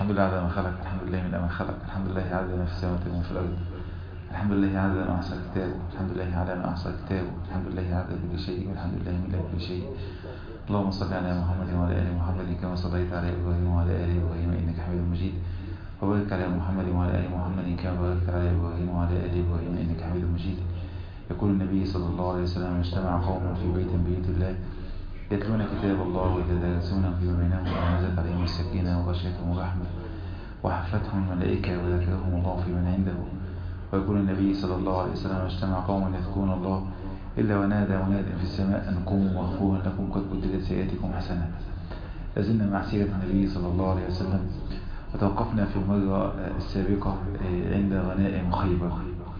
الحمد لله على ما خلق الحمد لله من ما خلق الحمد لله على ما في السماوات وما في الأرض الحمد لله على ما أحصى كتابه الحمد لله على ما أحصى كتابه الحمد لله على كل شيء والحمد لله من كل شيء اللهم صل على محمد وعلى آل محمد كما صليت على إبراهيم وعلى آل إبراهيم إنك حميد مجيد وبارك على محمد وعلى آل محمد كما باركت على إبراهيم وعلى آل إبراهيم إنك حميد مجيد يقول النبي صلى الله عليه وسلم اجتمع قوم في بيت من بيوت الله يتلون كتاب الله ويتدارسونه فيما بينهم ونزلت عليهم السكينة وغشيتهم الرحمة وحفتهم الملائكة وذكرهم الله في من عنده ويقول النبي صلى الله عليه وسلم اجتمع قوم يذكرون الله إلا ونادى مناد في السماء أن قوموا مغفورا لكم قد بدلت سيئاتكم حسنات لازلنا مع سيرة النبي صلى الله عليه وسلم وتوقفنا في المرة السابقة عند غنائم خيبر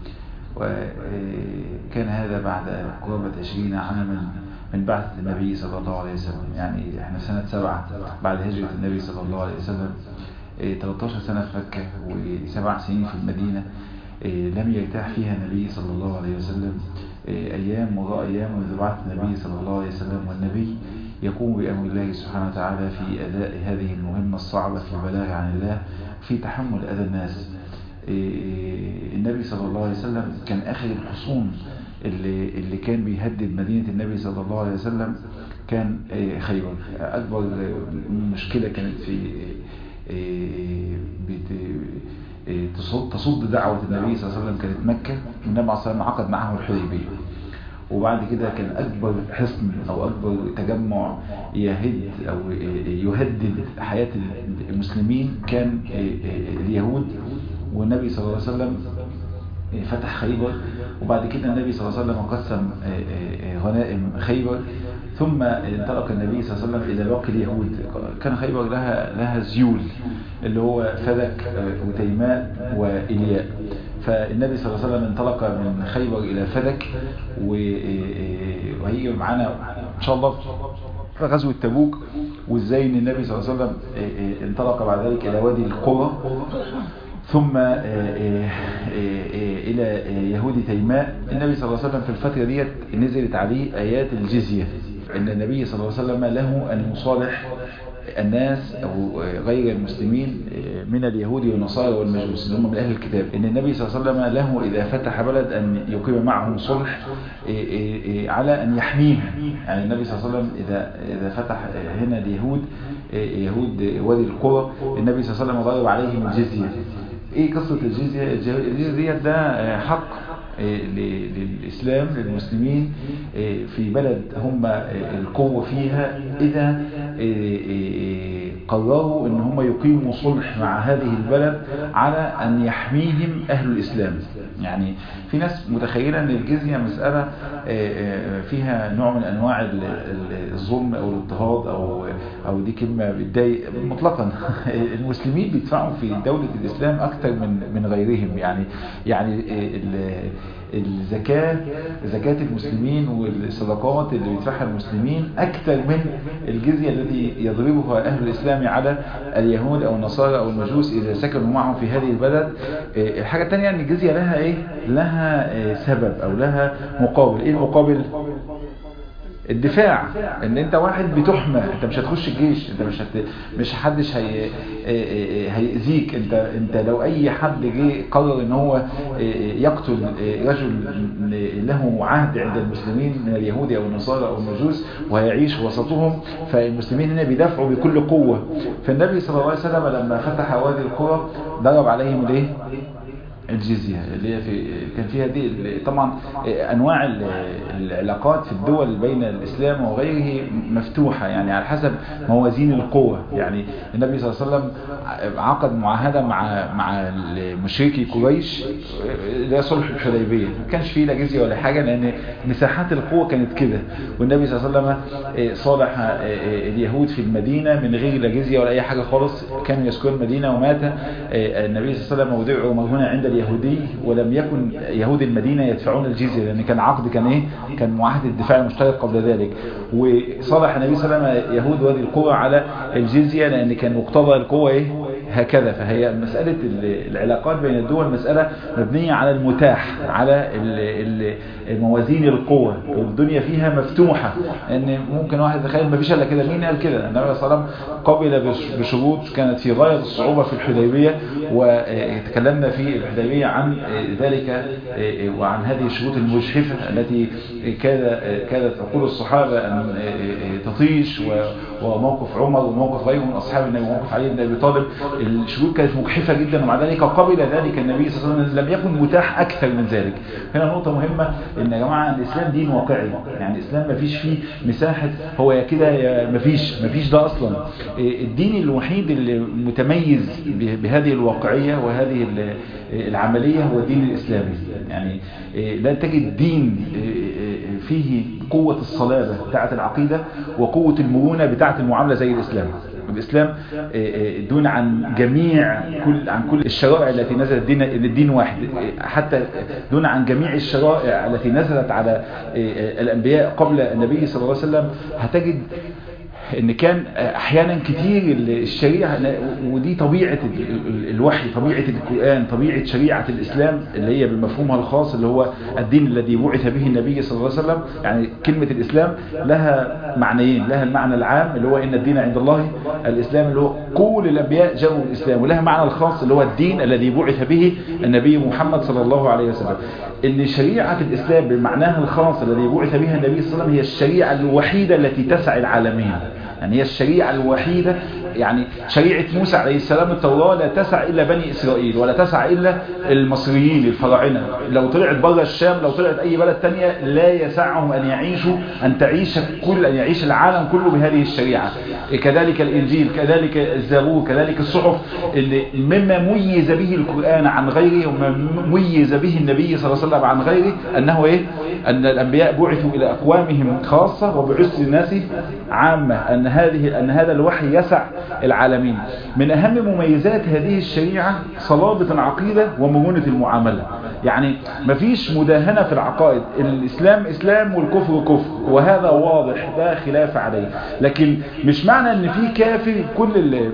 وكان هذا بعد قرابة عشرين عاما من بعث النبي صلى الله عليه وسلم يعني احنا سنة سبعة بعد هجرة النبي صلى الله عليه وسلم 13 سنة في مكة وسبع سنين في المدينة لم يرتاح فيها النبي صلى الله عليه وسلم أيام وراء أيام منذ بعث النبي صلى الله عليه وسلم والنبي يقوم بأمر الله سبحانه وتعالى في أداء هذه المهمة الصعبة في البلاغ عن الله في تحمل أذى الناس النبي صلى الله عليه وسلم كان آخر الحصون اللي, اللي كان بيهدد مدينة النبي صلى الله عليه وسلم كان خيبر أكبر مشكلة كانت في تصد دعوة النبي صلى الله عليه وسلم كانت مكة والنبي عليه الصلاة عقد معه الحديبية وبعد كده كان أكبر حصن أو أكبر تجمع يهد أو يهدد حياة المسلمين كان اليهود والنبي صلى الله عليه وسلم فتح خيبر وبعد كده النبي صلى الله عليه وسلم قسم غنائم خيبر ثم انطلق النبي صلى الله عليه وسلم إلى باقي اليهود كان خيبر لها لها زيول اللي هو فدك وتيماء وإلياء فالنبي صلى الله عليه وسلم انطلق من خيبر إلى فدك وهي معانا إن شاء الله في غزوة تبوك وازاي ان النبي صلى الله عليه وسلم انطلق بعد ذلك إلى وادي القرى ثم إلى يهود تيماء النبي صلى الله عليه وسلم في الفترة ديت نزلت عليه آيات الجزية أن النبي صلى الله عليه وسلم له أن يصالح الناس أو غير المسلمين من اليهود والنصارى والمجوس اللي هم من أهل الكتاب إن النبي صلى الله عليه وسلم له إذا فتح بلد أن يقيم معهم صلح على أن يحميهم يعني النبي صلى الله عليه وسلم إذا, إذا فتح هنا اليهود يهود وادي القرى النبي صلى الله عليه وسلم ضرب عليهم الجزية ايه قصة الجزية الجزية ديت ده حق للإسلام للمسلمين في بلد هم القوة فيها إذا قرروا ان هم يقيموا صلح مع هذه البلد على ان يحميهم اهل الاسلام يعني في ناس متخيلة ان الجزية مسألة فيها نوع من انواع الظلم او الاضطهاد او او دي كلمة بتضايق مطلقا المسلمين بيدفعوا في دولة الاسلام اكثر من من غيرهم يعني يعني الزكاة زكاة المسلمين والصدقات اللي بيدفعها المسلمين أكثر من الجزية التي يضربها أهل الإسلام على اليهود أو النصارى أو المجوس إذا سكنوا معهم في هذه البلد الحاجة الثانية أن الجزية لها إيه؟ لها سبب أو لها مقابل إيه المقابل؟ الدفاع ان انت واحد بتحمى انت مش هتخش الجيش انت مش هت... مش حدش هي... هيأذيك انت انت لو اي حد جه قرر ان هو يقتل رجل له عهد عند المسلمين من اليهود او النصارى او المجوس وهيعيش وسطهم فالمسلمين هنا بيدافعوا بكل قوة فالنبي صلى الله عليه وسلم لما فتح وادي القرى ضرب عليهم الايه الجزية اللي هي في كان فيها دي طبعا انواع العلاقات في الدول بين الاسلام وغيره مفتوحة يعني على حسب موازين القوة يعني النبي صلى الله عليه وسلم عقد معاهدة مع مع مشركي قريش ده صلح الحديبية ما كانش فيه لا جزية ولا حاجة لان مساحات القوة كانت كده والنبي صلى الله عليه وسلم صالح اليهود في المدينة من غير لا جزية ولا اي حاجة خالص كانوا يسكنون المدينة ومات النبي صلى الله عليه وسلم ودعوا مرهونة عند اليهودي ولم يكن يهود المدينة يدفعون الجزية لأن كان عقد كان إيه كان معاهدة الدفاع المشترك قبل ذلك وصالح النبي صلى الله عليه وسلم يهود وادي القرى على الجزية لأن كان مقتضى القوة إيه هكذا فهي مسألة العلاقات بين الدول مسألة مبنية على المتاح على الموازين القوة الدنيا فيها مفتوحة ان ممكن واحد يتخيل ما فيش الا كده مين قال كده النبي صلى الله عليه وسلم قبل بشروط كانت في غاية الصعوبة في الحديبية وتكلمنا في الحديبية عن ذلك وعن هذه الشروط المجحفة التي كادت عقول الصحابة أن تطيش وموقف عمر وموقف غيره من أصحاب النبي وموقف علي بن أبي طالب الشروط كانت مجحفة جدا ومع ذلك قبل ذلك النبي صلى الله عليه وسلم لم يكن متاح أكثر من ذلك هنا نقطة مهمة إن يا جماعة الإسلام دين واقعي يعني الإسلام ما فيش فيه مساحة هو يا كده يا ما فيش ما فيش ده أصلا الدين الوحيد اللي متميز بهذه الواقعية وهذه العملية هو الدين الإسلامي يعني لا تجد دين فيه قوة الصلابة بتاعة العقيدة وقوة المرونة بتاعة المعاملة زي الإسلام الإسلام دون عن جميع كل عن كل الشرائع التي نزلت دين الدين واحد حتى دون عن جميع الشرائع التي نزلت على الأنبياء قبل النبي صلى الله عليه وسلم هتجد ان كان احيانا كتير الشريعة ودي طبيعة الوحي طبيعة القرآن طبيعة شريعة الاسلام اللي هي بمفهومها الخاص اللي هو الدين الذي بعث به النبي صلى الله عليه وسلم يعني كلمة الاسلام لها معنيين لها المعنى العام اللي هو ان الدين عند الله الاسلام اللي هو كل الانبياء جاءوا الاسلام ولها معنى الخاص اللي هو الدين الذي بعث به النبي محمد صلى الله عليه وسلم ان شريعة الاسلام بمعناها الخاص الذي بعث بها النبي صلى الله عليه وسلم هي الشريعة الوحيدة التي تسع العالمين يعني هي الشريعة الوحيدة يعني شريعة موسى عليه السلام التوراة لا تسع إلا بني إسرائيل ولا تسع إلا المصريين الفراعنة لو طلعت بره الشام لو طلعت أي بلد تانية لا يسعهم أن يعيشوا أن تعيش كل أن يعيش العالم كله بهذه الشريعة كذلك الإنجيل كذلك الزبور كذلك الصحف اللي مما ميز به القرآن عن غيره وما ميز به النبي صلى الله عليه وسلم عن غيره أنه إيه أن الأنبياء بعثوا إلى أقوامهم خاصة وبعث الناس عامة أن هذه أن هذا الوحي يسع العالمين من أهم مميزات هذه الشريعة صلابة العقيدة ومرونة المعاملة يعني مفيش مداهنة في العقائد الإسلام إسلام والكفر كفر وهذا واضح لا خلاف عليه لكن مش معنى أن في كافر كل ال ال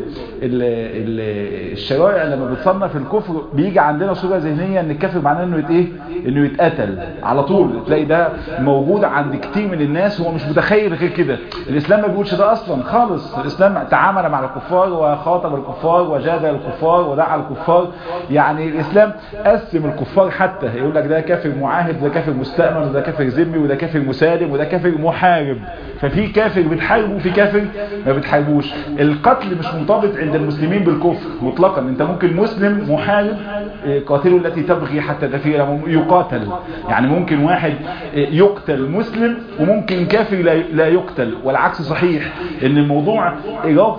ال الشرائع لما بتصنف الكفر بيجي عندنا صورة ذهنية أن الكافر معناه أنه يت إيه؟ أنه يتقتل على طول تلاقي ده موجود عند كتير من الناس هو مش متخيل غير كده الإسلام ما بيقولش ده أصلا خالص الإسلام تعامل مع الكفار وخاطب الكفار وجادل الكفار ودعا الكفار يعني الإسلام قسم الكفار حتى يقول لك ده كافر معاهد وده كافر مستأمن وده كافر ذمي وده كافر مسالم وده كافر محارب ففي كافر بتحاربه وفي كافر ما بتحاربوش القتل مش مرتبط عند المسلمين بالكفر مطلقا انت ممكن مسلم محارب قاتله التي تبغي حتى تفير يقاتل يعني ممكن واحد يقتل مسلم وممكن كافر لا يقتل والعكس صحيح ان الموضوع ربط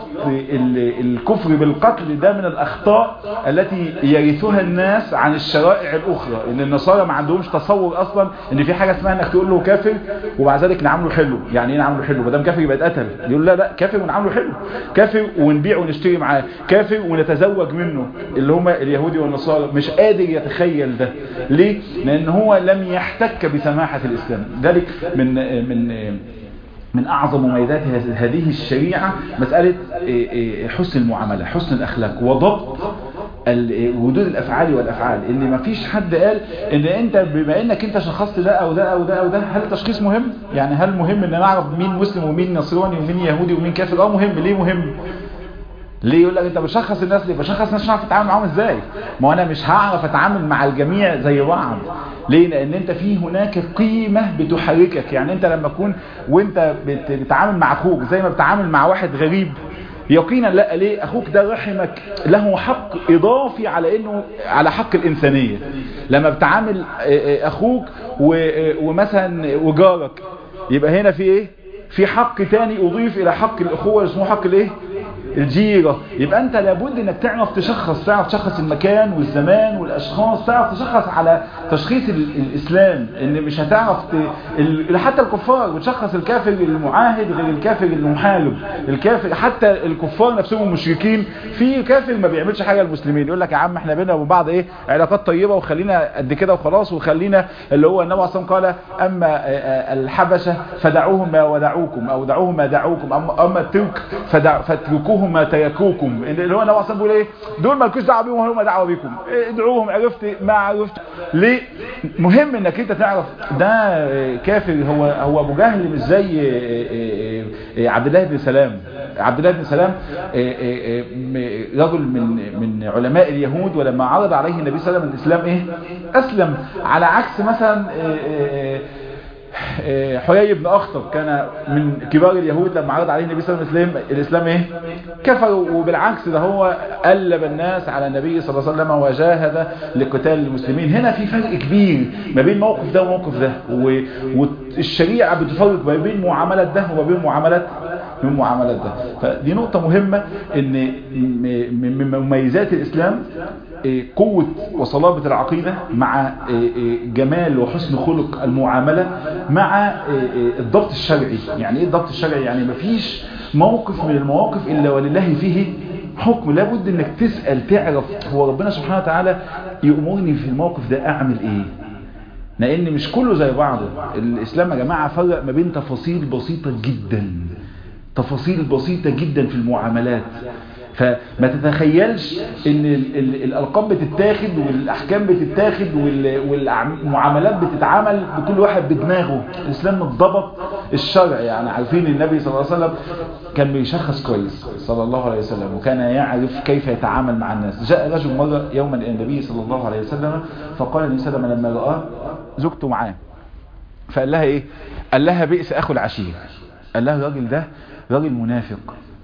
الكفر بالقتل ده من الاخطاء التي يرثها الناس عن الشرائع الاخرى ان النصارى ما عندهمش تصور اصلا ان في حاجه اسمها انك تقول له كافر وبعد ذلك نعامله حلو يعني ايه نعامله حلو ما دام كافر يبقى اتقتل يقول لا لا كافر ونعامله حلو كافر ونبيع ونشتري معاه كافر ونتزوج منه اللي هم اليهودي والنصارى مش قادر يتخيل ده ليه لان هو لم يحتك بسماحه الاسلام ذلك من من من أعظم مميزات هذه الشريعة مسألة حسن المعاملة حسن الأخلاق وضبط وجود الأفعال والأفعال إن ما فيش حد قال إن أنت بما إنك أنت شخصت ده أو ده أو ده أو ده هل التشخيص مهم؟ يعني هل مهم إن أنا أعرف مين مسلم ومين نصراني ومين يهودي ومين كافر؟ أه مهم ليه مهم؟ ليه يقول لك انت بشخص الناس ليه بشخص الناس مش هعرف اتعامل معاهم ازاي ما انا مش هعرف اتعامل مع الجميع زي بعض ليه لان انت في هناك قيمة بتحركك يعني انت لما تكون وانت بتتعامل مع اخوك زي ما بتتعامل مع واحد غريب يقينا لا ليه اخوك ده رحمك له حق اضافي على انه على حق الانسانية لما بتعامل اخوك ومثلا وجارك يبقى هنا في ايه في حق تاني اضيف الى حق الاخوة اسمه حق الايه الجيرة يبقى انت لابد انك تعرف تشخص تعرف تشخص المكان والزمان والاشخاص تعرف تشخص على تشخيص الاسلام ان مش هتعرف ت... ال... حتى الكفار بتشخص الكافر المعاهد غير الكافر المحارب الكافر حتى الكفار نفسهم المشركين في كافر ما بيعملش حاجة للمسلمين يقول لك يا عم احنا بينا وبين بعض ايه علاقات طيبة وخلينا قد كده وخلاص وخلينا اللي هو النبي صلى الله عليه وسلم قال اما الحبشة فدعوهم ما ودعوكم او دعوهم ما دعوكم اما الترك فدع... فاتركوهم ادعوهم ما تركوكم اللي هو النبي صلى بيقول ايه دول مالكوش دعوه بيهم وهم دعوه بيكم ادعوهم عرفت ما عرفت ليه مهم انك انت تعرف ده كافر هو هو ابو جهل مش زي عبد الله بن سلام عبد الله بن سلام رجل من من علماء اليهود ولما عرض عليه النبي صلى الله عليه وسلم الاسلام ايه اسلم على عكس مثلا حيي بن أخطب كان من كبار اليهود لما عرض عليه النبي صلى الله عليه وسلم الإسلام إيه؟ كفر وبالعكس ده هو قلب الناس على النبي صلى الله عليه وسلم وجاهد لقتال المسلمين هنا في فرق كبير ما بين موقف ده وموقف ده والشريعة بتفرق ما بين معاملة ده وما بين معاملة من معاملات ده فدي نقطة مهمة ان من مميزات الاسلام قوة وصلابة العقيدة مع جمال وحسن خلق المعاملة مع الضبط الشرعي يعني ايه الضبط الشرعي يعني مفيش موقف من المواقف الا ولله فيه حكم لابد انك تسأل تعرف هو ربنا سبحانه وتعالى يأمرني في الموقف ده اعمل ايه لان مش كله زي بعضه الاسلام يا جماعة فرق ما بين تفاصيل بسيطة جدا تفاصيل بسيطة جدا في المعاملات فما تتخيلش ان الالقاب بتتاخد والاحكام بتتاخد والمعاملات بتتعامل بكل واحد بدماغه الاسلام متضبط الشرع يعني عارفين النبي صلى الله عليه وسلم كان بيشخص كويس صلى الله عليه وسلم وكان يعرف كيف يتعامل مع الناس جاء رجل مرة يوما الى النبي صلى الله عليه وسلم فقال النبي صلى الله عليه وسلم لما رآه زوجته معاه فقال لها ايه قال لها بئس اخو العشير قال لها الراجل ده راجل منافق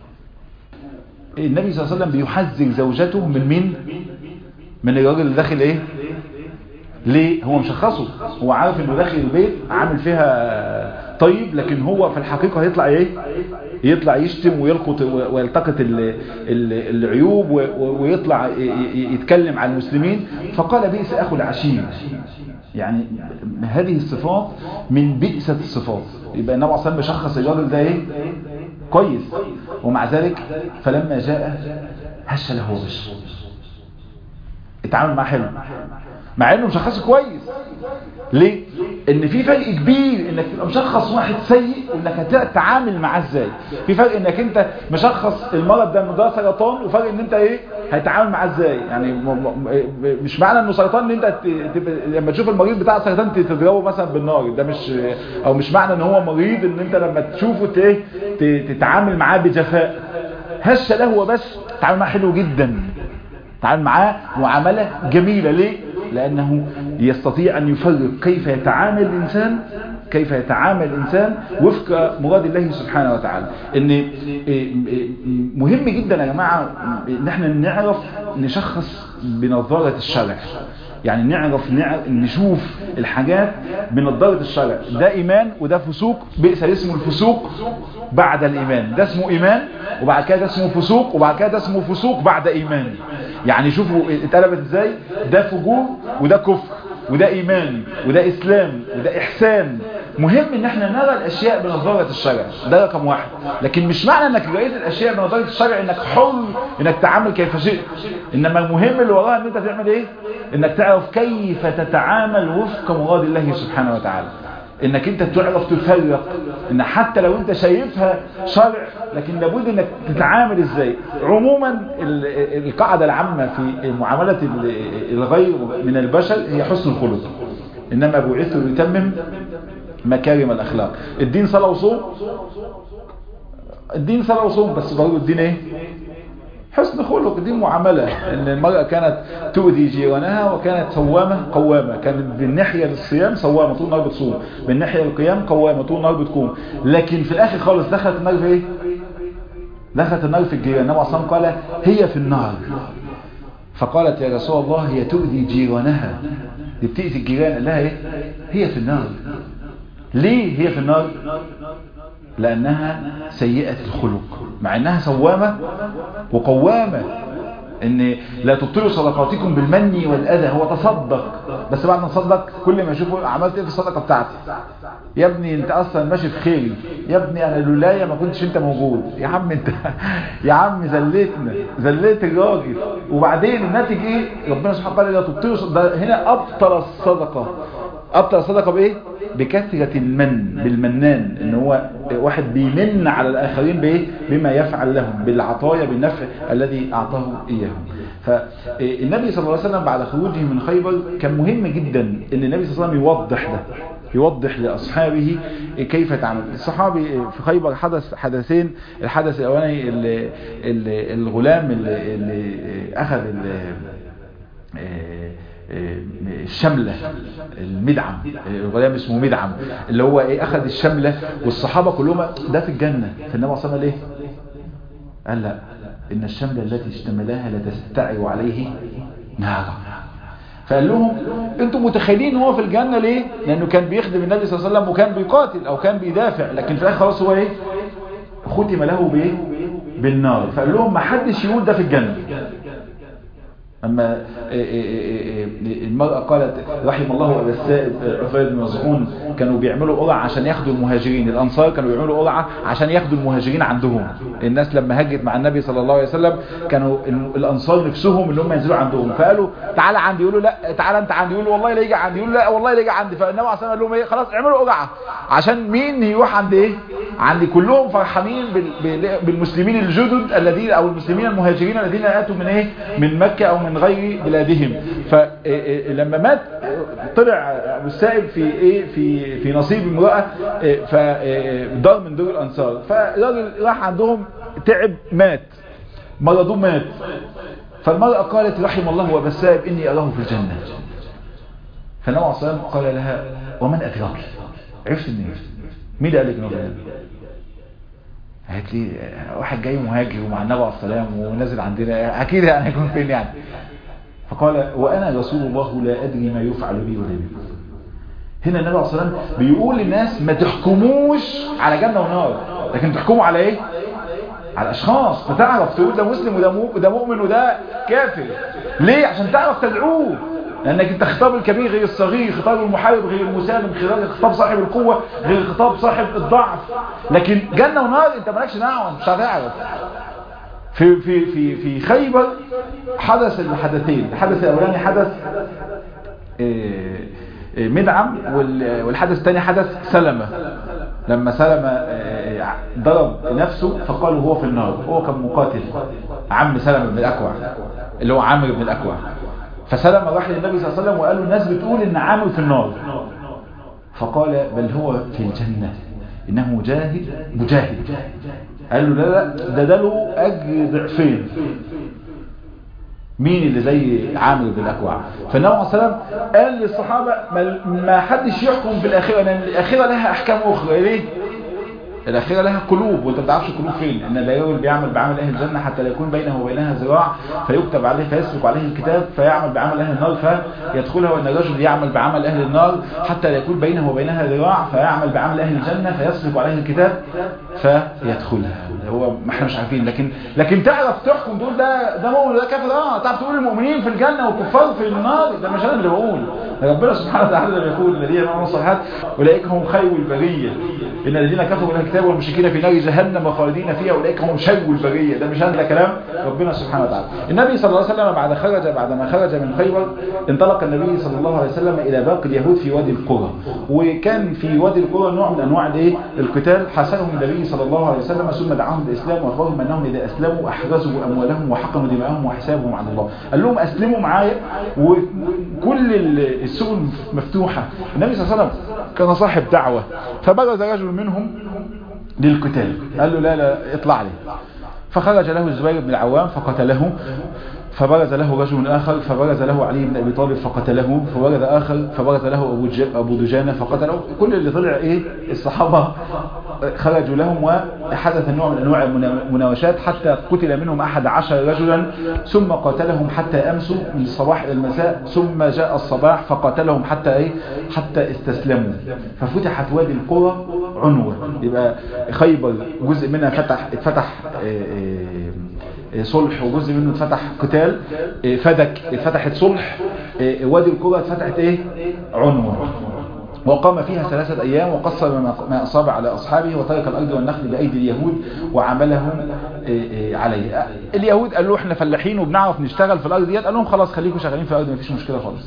النبي صلى الله عليه وسلم بيحذر زوجته من مين من الراجل اللي داخل ايه ليه هو مشخصه هو عارف انه داخل البيت عامل فيها طيب لكن هو في الحقيقة هيطلع ايه يطلع يشتم ويلقط ويلتقط العيوب ويطلع يتكلم عن المسلمين فقال بئس اخو العشير يعني هذه الصفات من بئسة الصفات يبقى النبي صلى الله عليه وسلم بيشخص الراجل ده ايه كويس ومع ذلك فلما جاء هش له وش اتعامل معاه حلو مع انه مشخصه كويس ليه ان في فرق كبير انك تبقى مشخص واحد سيء وانك هتتعامل معاه ازاي في فرق انك انت مشخص المرض ده انه ده سرطان وفرق ان انت ايه هتتعامل معاه ازاي يعني مش معنى انه سرطان ان انت لما تشوف المريض بتاع السرطان تضربه مثلا بالنار ده مش او مش معنى ان هو مريض ان انت لما تشوفه ايه تتعامل معاه بجفاء هش له وبس تعامل معاه حلو جدا تعامل معاه معاملة جميلة ليه لأنه يستطيع أن يفرق كيف يتعامل الإنسان كيف يتعامل الإنسان وفق مراد الله سبحانه وتعالى إن مهم جدا يا جماعة إن احنا نعرف نشخص بنظارة الشرع يعني نعرف, نعرف نشوف الحاجات بنظارة الشرع ده إيمان وده فسوق بئس اسمه الفسوق بعد الإيمان ده اسمه إيمان وبعد كده ده اسمه فسوق وبعد كده ده اسمه فسوق بعد إيمان يعني شوفوا اتقلبت ازاي ده فجور وده كفر وده ايمان وده اسلام وده احسان مهم ان احنا نرى الاشياء بنظارة الشرع ده رقم واحد لكن مش معنى انك رأيت الاشياء بنظارة الشرع انك حر انك تعامل كيف شئت انما المهم اللي وراها ان انت تعمل ايه انك تعرف كيف تتعامل وفق مراد الله سبحانه وتعالى انك انت تعرف تفرق ان حتى لو انت شايفها شرع لكن لابد انك تتعامل ازاي عموما القاعدة العامة في معاملة الغير من البشر هي حسن الخلق انما بعثت ليتمم مكارم الاخلاق الدين صلاة وصوم الدين صلاة وصوم بس برضه الدين ايه حسن خلق دي معاملة ان المرأة كانت تؤذي جيرانها وكانت صوامة قوامة كانت بالناحية للصيام صوامة طول النهار بتصوم بالناحية للقيام قوامة طول النهار بتقوم لكن في الاخر خالص دخلت النار في ايه دخلت النار في الجيران النبي صلى الله عليه وسلم قال هي في النار فقالت يا رسول الله هي تؤذي جيرانها دي بتأذي الجيران قال لها ايه هي في النار ليه هي في النار لأنها سيئة الخلق مع أنها صوامة وقوامة ان لا تبطلوا صدقاتكم بالمن والأذى هو تصدق بس بعد ما تصدق كل ما يشوفوا عملت ايه في الصدقة بتاعتي يا ابني انت اصلا ماشي في خيري يا ابني انا لولايا ما كنتش انت موجود يا عم انت يا عم زليتنا زليت الراجل وبعدين الناتج ايه ربنا سبحانه وتعالى لا تبطلوا ده هنا ابطل الصدقة ابطل الصدقه بايه بكثره المن بالمنان ان هو واحد بيمن على الاخرين بايه بما يفعل لهم بالعطايا بالنفع الذي اعطاه اياهم فالنبي صلى الله عليه وسلم بعد خروجه من خيبر كان مهم جدا ان النبي صلى الله عليه وسلم يوضح ده يوضح لأصحابه كيف يتعامل الصحابي في خيبر حدث حدثين الحدث الأولاني اللي اللي الغلام اللي, اللي أخذ الشملة المدعم الغلام اسمه مدعم اللي هو ايه اخذ الشملة والصحابة كلهم ده في الجنة فالنبي صلى الله عليه قال لا ان الشملة التي اشتملها لتستعر عليه نارا فقال لهم انتم متخيلين هو في الجنة ليه لانه كان بيخدم النبي صلى الله عليه وسلم وكان بيقاتل او كان بيدافع لكن في الاخر خلاص هو ايه ختم له بايه بالنار فقال لهم ما حدش يقول ده في الجنة أما المرأة قالت رحم الله أبا السائب عفير بن مزعون كانوا بيعملوا قرعة عشان ياخدوا المهاجرين الأنصار كانوا بيعملوا قرعة عشان ياخدوا المهاجرين عندهم الناس لما هجت مع النبي صلى الله عليه وسلم كانوا الأنصار نفسهم ان هم ينزلوا عندهم فقالوا تعالى عندي يقولوا لا تعالى انت عندي يقولوا والله لا يجي عندي يقولوا لا والله لا يجي عندي فالنبي عليه الصلاه قال لهم ايه خلاص اعملوا قرعة عشان مين يروح عند ايه عند كلهم فرحانين بالمسلمين الجدد الذين او المسلمين المهاجرين الذين اتوا من ايه من مكة او من غير بلادهم فلما مات طلع ابو السائب في ايه في في نصيب امراه فدار من دور الانصار فالراجل راح عندهم تعب مات مرضوه مات فالمرأة قالت رحم الله أبا السائب إني أراه في الجنة فالنبي عليه الصلاة قال لها ومن أدراك عرفت منين مين اللي قال لك انه قالت لي واحد جاي مهاجر ومع النبي عليه السلام ونازل عندنا اكيد يعني هيكون فين يعني فقال وانا رسول الله لا ادري ما يفعل بي ولا بكم هنا النبي عليه الصلاه والسلام بيقول للناس ما تحكموش على جنه ونار لكن تحكموا على ايه على اشخاص فتعرف تقول ده مسلم وده مؤمن وده كافر ليه عشان تعرف تدعوه لانك انت خطاب الكبير غير الصغير خطاب المحارب غير المسالم خطاب صاحب القوة غير خطاب صاحب الضعف لكن جنة ونار انت مالكش دعوه مش هتعرف في في في في خيبر حدث الحدثين الحدث الاولاني حدث مدعم والحدث الثاني حدث سلمة لما سلمة ضرب نفسه فقالوا هو في النار هو كان مقاتل عم سلمة بن الأكوع اللي هو عامر بن الأكوع فسلم راح للنبي صلى الله عليه وسلم وقال له الناس بتقول ان عامر في النار فقال بل هو في الجنة انه مجاهد مجاهد قال له لا لا ده ده له اجر ضعفين مين اللي زي عامر بن الاكوع فالنبي عليه الصلاه قال للصحابه ما حدش يحكم في الاخره لان الاخره لها احكام اخرى ليه الأخيرة لها قلوب وانت ما تعرفش القلوب فين ان لا يرجل بيعمل بعمل اهل الجنة حتى لا يكون بينه وبينها ذراع فيكتب عليه فيسبق عليه الكتاب فيعمل بعمل اهل النار فيدخلها وان الرجل يعمل بعمل اهل النار حتى لا يكون بينه وبينها ذراع فيعمل بعمل اهل الجنة فيسبق عليه الكتاب فيدخلها هو ما احنا مش عارفين لكن لكن تعرف تحكم تقول ده ده مؤمن وده كافر اه تعرف تقول المؤمنين في الجنة والكفار في النار ده مش انا اللي بقول ربنا سبحانه وتعالى لما يقول الذين يعملون الصالحات اولئك هم خير البريه ان الذين كفروا من الكتاب والمشركين في نار جهنم خالدين فيها اولئك هم شر البريه ده مش هذا كلام ربنا سبحانه وتعالى النبي صلى الله عليه وسلم بعد خرج بعد ما خرج من خيبر انطلق النبي صلى الله عليه وسلم الى باقي اليهود في وادي القرى وكان في وادي القرى نوع من انواع الايه القتال حاصرهم النبي صلى الله عليه وسلم ثم دعاهم بالاسلام واخبرهم انهم اذا اسلموا احرزوا اموالهم وحقنوا دماءهم وحسابهم على الله قال لهم اسلموا معايا وكل السبل مفتوحه النبي صلى الله عليه وسلم كان صاحب دعوه فبرز رجل منهم للقتال قال له لا لا اطلع لي فخرج له الزبير بن العوام فقتله فبرز له رجل آخر فبرز له علي بن أبي طالب فقتله فبرز آخر فبرز له أبو, أبو دجانة فقتله كل اللي طلع إيه الصحابة خرجوا لهم وحدث نوع من أنواع المناوشات حتى قتل منهم أحد عشر رجلا ثم قاتلهم حتى أمسوا من الصباح إلى المساء ثم جاء الصباح فقاتلهم حتى إيه حتى استسلموا ففتحت وادي القرى عنوة يبقى خيبر جزء منها فتح اتفتح إيه إيه صلح وجزء منه اتفتح قتال فدك اتفتحت صلح وادي القرى اتفتحت ايه عنوة وقام فيها ثلاثة أيام وقصر ما أصاب على أصحابه وترك الأرض والنخل بأيدي اليهود وعملهم عليه اليهود قالوا احنا فلاحين وبنعرف نشتغل في الأرض ديت قال لهم خلاص خليكم شغالين في الأرض مفيش مشكلة خالص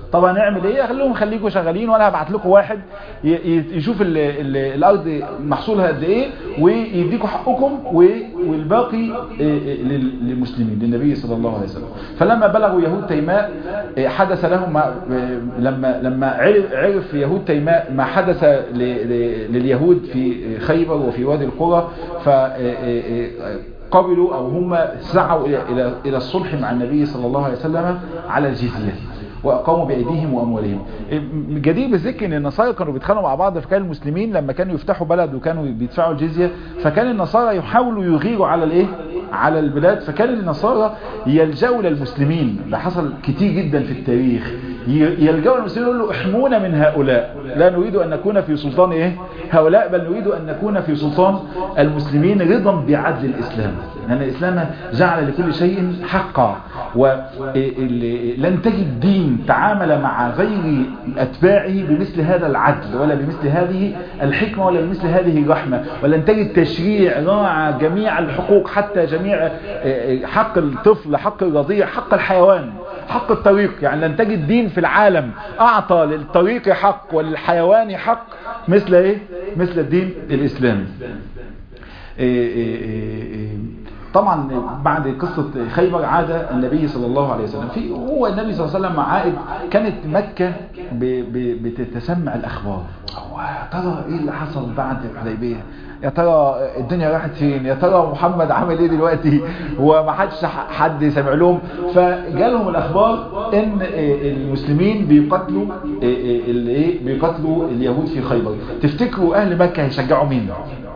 طب هنعمل ايه قال لهم خليكم شغالين وانا هبعت لكم واحد يشوف ال ال الارض محصولها قد ايه ويديكم حقكم والباقي للمسلمين للنبي صلى الله عليه وسلم فلما بلغوا يهود تيماء حدث لهم لما لما عرف يهود تيماء ما حدث لليهود في خيبر وفي وادي القرى ف قبلوا او هم سعوا الى الى الصلح مع النبي صلى الله عليه وسلم على الجزيه واقاموا بايديهم واموالهم جدير بالذكر ان النصارى كانوا بيتخانقوا مع بعض في كان المسلمين لما كانوا يفتحوا بلد وكانوا بيدفعوا الجزيه فكان النصارى يحاولوا يغيروا على الايه على البلاد فكان النصارى يلجأوا للمسلمين ده حصل كتير جدا في التاريخ يلجأوا للمسلمين يقولوا احمونا من هؤلاء لا نريد ان نكون في سلطان ايه هؤلاء بل نريد ان نكون في سلطان المسلمين رضا بعدل الاسلام لان الاسلام جعل لكل شيء حقا ولن تجد دين تعامل مع غير اتباعه بمثل هذا العدل ولا بمثل هذه الحكمه ولا بمثل هذه الرحمه ولن تجد تشريع راعى جميع الحقوق حتى جميع حق الطفل حق الرضيع حق الحيوان حق الطريق يعني لن تجد دين في العالم اعطى للطريق حق وللحيوان حق مثل ايه مثل الدين الاسلامي إيه إيه إيه طبعا بعد قصة خيبر عاد النبي صلى الله عليه وسلم في هو النبي صلى الله عليه وسلم عائد كانت مكة ب ب بتتسمع الأخبار هو ترى ايه اللي حصل بعد الحديبية يا ترى الدنيا راحت فين يا ترى محمد عامل ايه دلوقتي وما حدش حد سمع لهم فجالهم الاخبار ان المسلمين بيقتلوا الايه بيقتلوا اليهود في خيبر تفتكروا اهل مكة هيشجعوا مين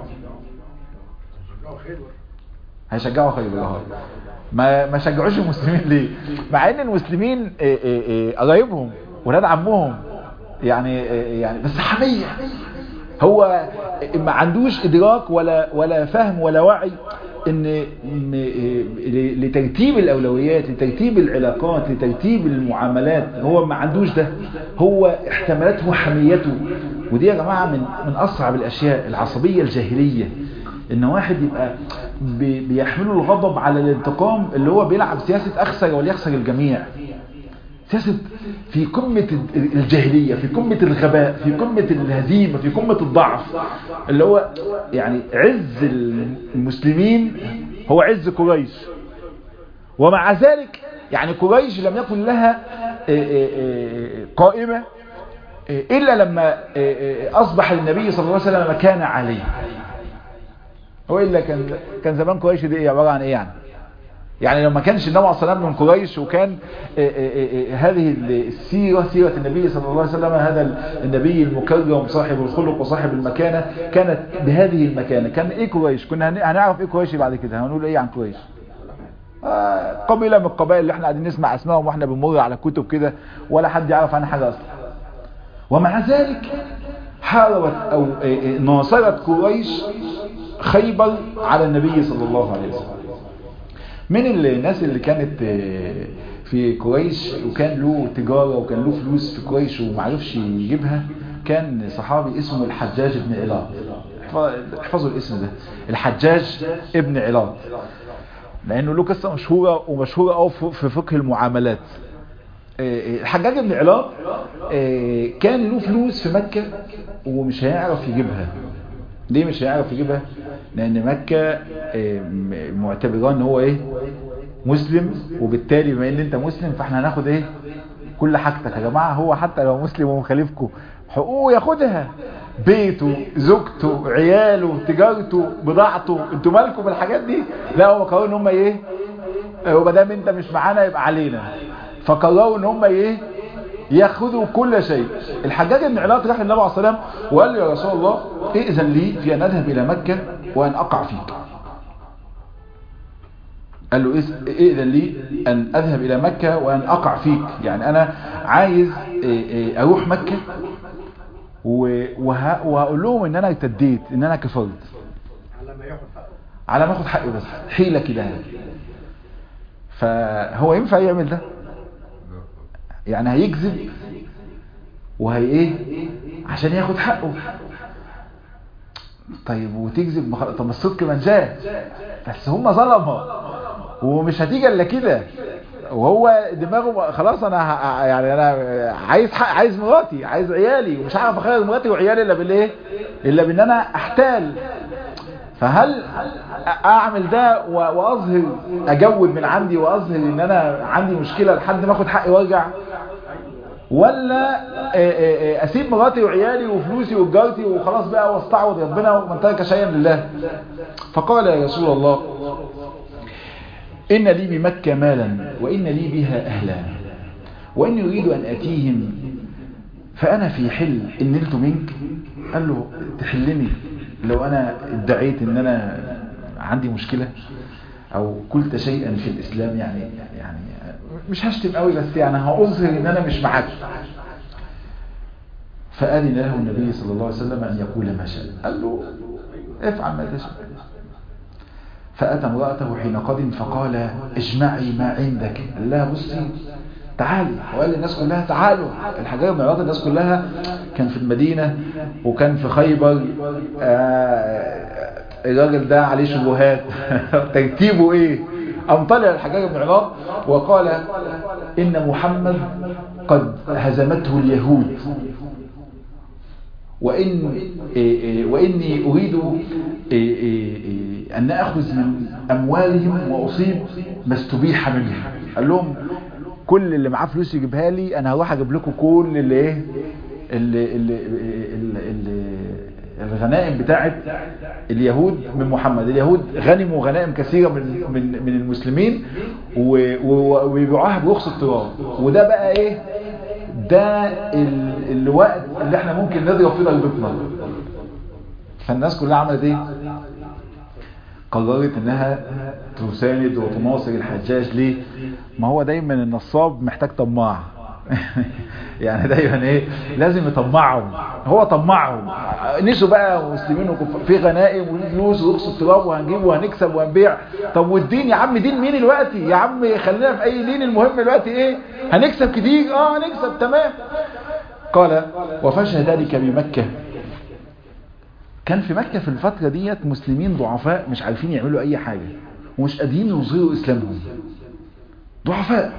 هيشجعوا خيبر ما ما شجعوش المسلمين ليه مع ان المسلمين قرايبهم ولاد عمهم يعني يعني بس حميه هو ما عندوش ادراك ولا ولا فهم ولا وعي ان لترتيب الاولويات لترتيب العلاقات لترتيب المعاملات هو ما عندوش ده هو احتمالته حميته ودي يا جماعه من من اصعب الاشياء العصبيه الجاهليه ان واحد يبقى بيحمله الغضب على الانتقام اللي هو بيلعب سياسة اخسر وليخسر الجميع سياسة في قمة الجاهلية في قمة الغباء في قمة الهزيمة في قمة الضعف اللي هو يعني عز المسلمين هو عز قريش ومع ذلك يعني قريش لم يكن لها قائمة إلا لما أصبح النبي صلى الله عليه وسلم مكان عليه هو إلا كان كان زمان قريش دي عبارة عن إيه يعني يعني لو ما كانش النبي عليه الصلاه من قريش وكان هذه السيرة سيرة النبي صلى الله عليه وسلم هذا النبي المكرم صاحب الخلق وصاحب المكانة كانت بهذه المكانة كان ايه قريش كنا هنعرف ايه قريش بعد كده هنقول ايه عن قريش آه قبيلة من القبائل اللي احنا قاعدين نسمع اسمائهم واحنا بنمر على كتب كده ولا حد يعرف عنها حاجة اصلا ومع ذلك حاربت او ناصرت قريش خيبر على النبي صلى الله عليه وسلم من الناس اللي كانت في قريش وكان له تجارة وكان له فلوس في قريش ومعرفش يجيبها كان صحابي اسمه الحجاج بن علاط احفظوا الاسم ده الحجاج ابن علاط لانه له قصة مشهورة ومشهورة او في فقه المعاملات الحجاج بن علاط كان له فلوس في مكة ومش هيعرف يجيبها ليه مش هيعرف يجيبها لان مكة معتبران ان هو ايه مسلم وبالتالي بما ان انت مسلم فاحنا هناخد ايه كل حاجتك يا جماعة هو حتى لو مسلم ومخالفكم حقوقه ياخدها بيته زوجته عياله تجارته بضاعته انتوا مالكم بالحاجات دي لا هو قرروا ان هم ايه وما دام انت مش معانا يبقى علينا فقرروا ان هم ايه ياخذوا كل شيء الحجاج بن علاط راح للنبي عليه الصلاه والسلام وقال له يا رسول الله ائذن لي في ان اذهب الى مكه وان اقع فيك قال له ائذن لي ان اذهب الى مكه وان اقع فيك يعني انا عايز اروح مكه وهقول لهم ان انا ارتديت ان انا كفرت على ما ياخد حقه على ما اخد حقي بس حيله كده فهو ينفع يعمل ده يعني هيكذب وهي ايه عشان ياخد حقه طيب وتكذب مخ... طب الصدق من جاء بس هم ظلموا ومش هتيجي الا كده وهو دماغه خلاص انا ه- يعني انا عايز حق عايز مراتي عايز عيالي ومش هعرف اخرج مراتي وعيالي الا بالايه الا بان انا احتال فهل اعمل ده و- واظهر اجود من عندي واظهر ان انا عندي مشكلة لحد ما اخد حقي وارجع ولا آه، آه، آه، اسيب مراتي وعيالي وفلوسي وتجارتي وخلاص بقى واستعوض ربنا ومن ترك شيئا لله فقال يا رسول الله إن لي بمكة مالا وإن لي بها أهلا وإني أريد أن أتيهم فأنا في حل إن نلت منك قال له تحلني لو أنا ادعيت إن أنا عندي مشكلة أو قلت شيئا في الإسلام يعني يعني مش هشتم قوي بس يعني هأظهر إن أنا مش معاك فأذن له النبي صلى الله عليه وسلم أن يقول ما شاء قال له افعل ما تشاء فأتى امرأته حين قدم فقال اجمعي ما عندك قال لها بصي تعالي وقال للناس كلها تعالوا الحجاج بن عياض الناس كلها كان في المدينة وكان في خيبر آه، الراجل ده عليه شبهات ترتيبه ايه قام طلع الحجاج بن عياض وقال ان محمد قد هزمته اليهود وإن إيه إيه وإني أريد إيه إيه إيه أن أخذ من أموالهم وأصيب ما استبيح منهم قال لهم كل اللي معاه فلوس يجيبها لي أنا هروح أجيب لكم كل اللي إيه اللي اللي اللي اللي الغنائم بتاعت اليهود من محمد اليهود غنموا غنائم كثيرة من من من المسلمين و- و- وبيبيعوها برخص التراب وده بقى ايه ده ال- الوقت اللي احنا ممكن نضرب فيه ضربتنا فالناس كلها عملت ايه قررت انها تساند وتناصر الحجاج ليه ما هو دايما النصاب محتاج طماع يعني دايما ايه لازم يطمعهم هو طمعهم نسوا بقى مسلمين وكفار في غنائم وفلوس ورخص التراب وهنجيب وهنكسب وهنبيع طب والدين يا عم دين مين دلوقتي يا عم خلينا في اي دين المهم دلوقتي ايه هنكسب كتير اه هنكسب تمام قال وفشى ذلك بمكة كان في مكة في الفترة ديت مسلمين ضعفاء مش عارفين يعملوا اي حاجة ومش قادرين يظهروا اسلامهم ضعفاء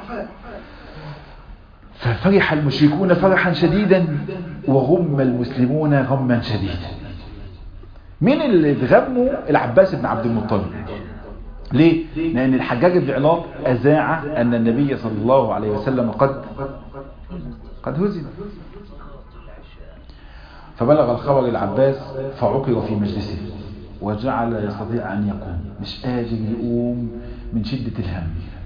ففرح المشركون فرحا شديدا وغم المسلمون غما شديدا مين اللي اتغموا العباس بن عبد المطلب ليه؟ لأن الحجاج بن علاط أذاع أن النبي صلى الله عليه وسلم قد قد هزم فبلغ الخبر العباس فعقر في مجلسه وجعل يستطيع أن يقوم مش قادر يقوم من شدة الهم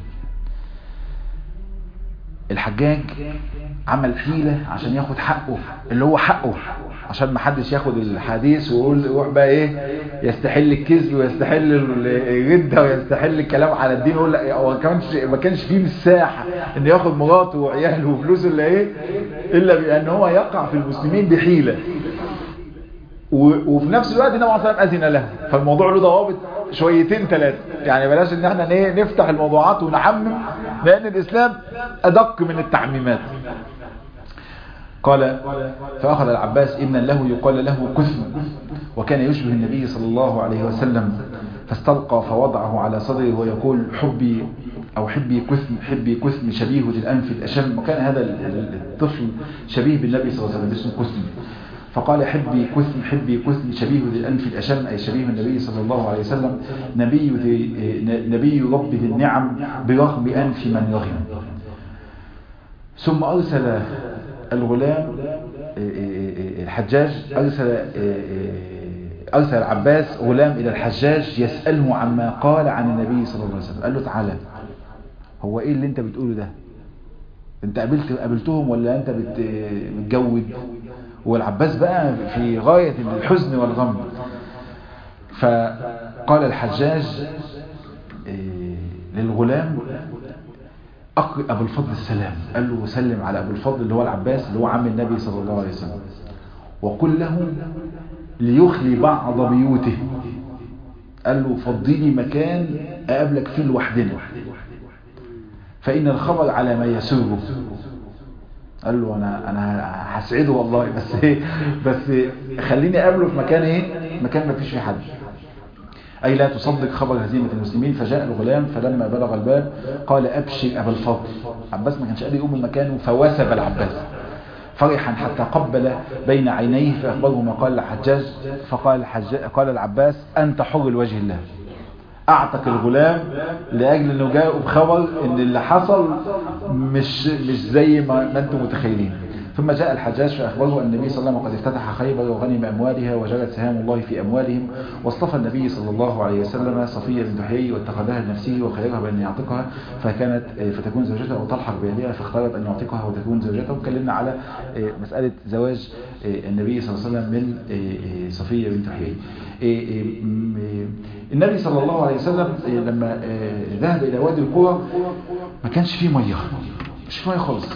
الحجاج عمل حيلة عشان ياخد حقه اللي هو حقه عشان ما حدش ياخد الحديث ويقول يروح بقى ايه يستحل الكذب ويستحل الردة ويستحل الكلام على الدين يقول لا هو كمان ما كانش فيه مساحة ان ياخد مراته وعياله وفلوسه اللي ايه الا بان هو يقع في المسلمين بحيلة و- وفي نفس الوقت النبي عليه الصلاه والسلام اذن له فالموضوع له ضوابط شويتين ثلاثه يعني بلاش ان احنا ايه نفتح الموضوعات ونعمم لان الاسلام ادق من التعميمات قال فأخذ العباس ابنا له يقال له كثم وكان يشبه النبي صلى الله عليه وسلم فاستلقى فوضعه على صدره ويقول حبي أو حبي كثم حبي كثم شبيه الأنف الأشم وكان هذا الطفل شبيه بالنبي صلى الله عليه وسلم اسمه كثم فقال حبي كثم حبي كثم شبيه ذي الأنف الأشم أي شبيه النبي صلى الله عليه وسلم نبي, ذي نبي رب ذي النعم برغم أنف من رغم ثم أرسل الغلام الحجاج أرسل أرسل العباس غلام إلى الحجاج يسأله عما قال عن النبي صلى الله عليه وسلم قال له تعالى هو إيه اللي أنت بتقوله ده أنت قابلت قابلتهم ولا أنت بتجود والعباس بقى في غاية الحزن والغم فقال الحجاج للغلام أقرئ أبو الفضل السلام قال له سلم على أبو الفضل اللي هو العباس اللي هو عم النبي صلى الله عليه وسلم وقل له ليخلي بعض بيوته قال له فضلي مكان أقابلك فيه لوحدنا فإن الخبر على ما يسره قال له أنا أنا هسعده والله بس إيه بس خليني أقابله في مكان إيه مكان ما فيش فيه حد أي لا تصدق خبر هزيمة المسلمين فجاء الغلام فلما بلغ الباب قال أبشر أبا الفضل عباس ما كانش قادر يقوم من مكانه فواسب العباس فرحا حتى قبل بين عينيه فأخبره ما قال الحجاج فقال الحجاج قال العباس أنت حر لوجه الله اعتق الغلام لاجل انه جاء بخبر ان اللي حصل مش مش زي ما, ما انتم متخيلين ثم جاء الحجاج فأخبره أن النبي صلى الله عليه وسلم قد افتتح خيبر وغنم أموالها وجرت سهام الله في أموالهم واصطفى النبي صلى الله عليه وسلم صفية بنت حيي واتخذها لنفسه وخيرها بأن يعتقها فكانت فتكون زوجته وتلحق بأهلها فاختارت أن يعتقها وتكون زوجته وكلمنا على مسألة زواج النبي صلى الله عليه وسلم من صفية بنت حيي النبي صلى الله عليه وسلم لما ذهب إلى وادي القرى ما كانش فيه مية مش فيه مية خالص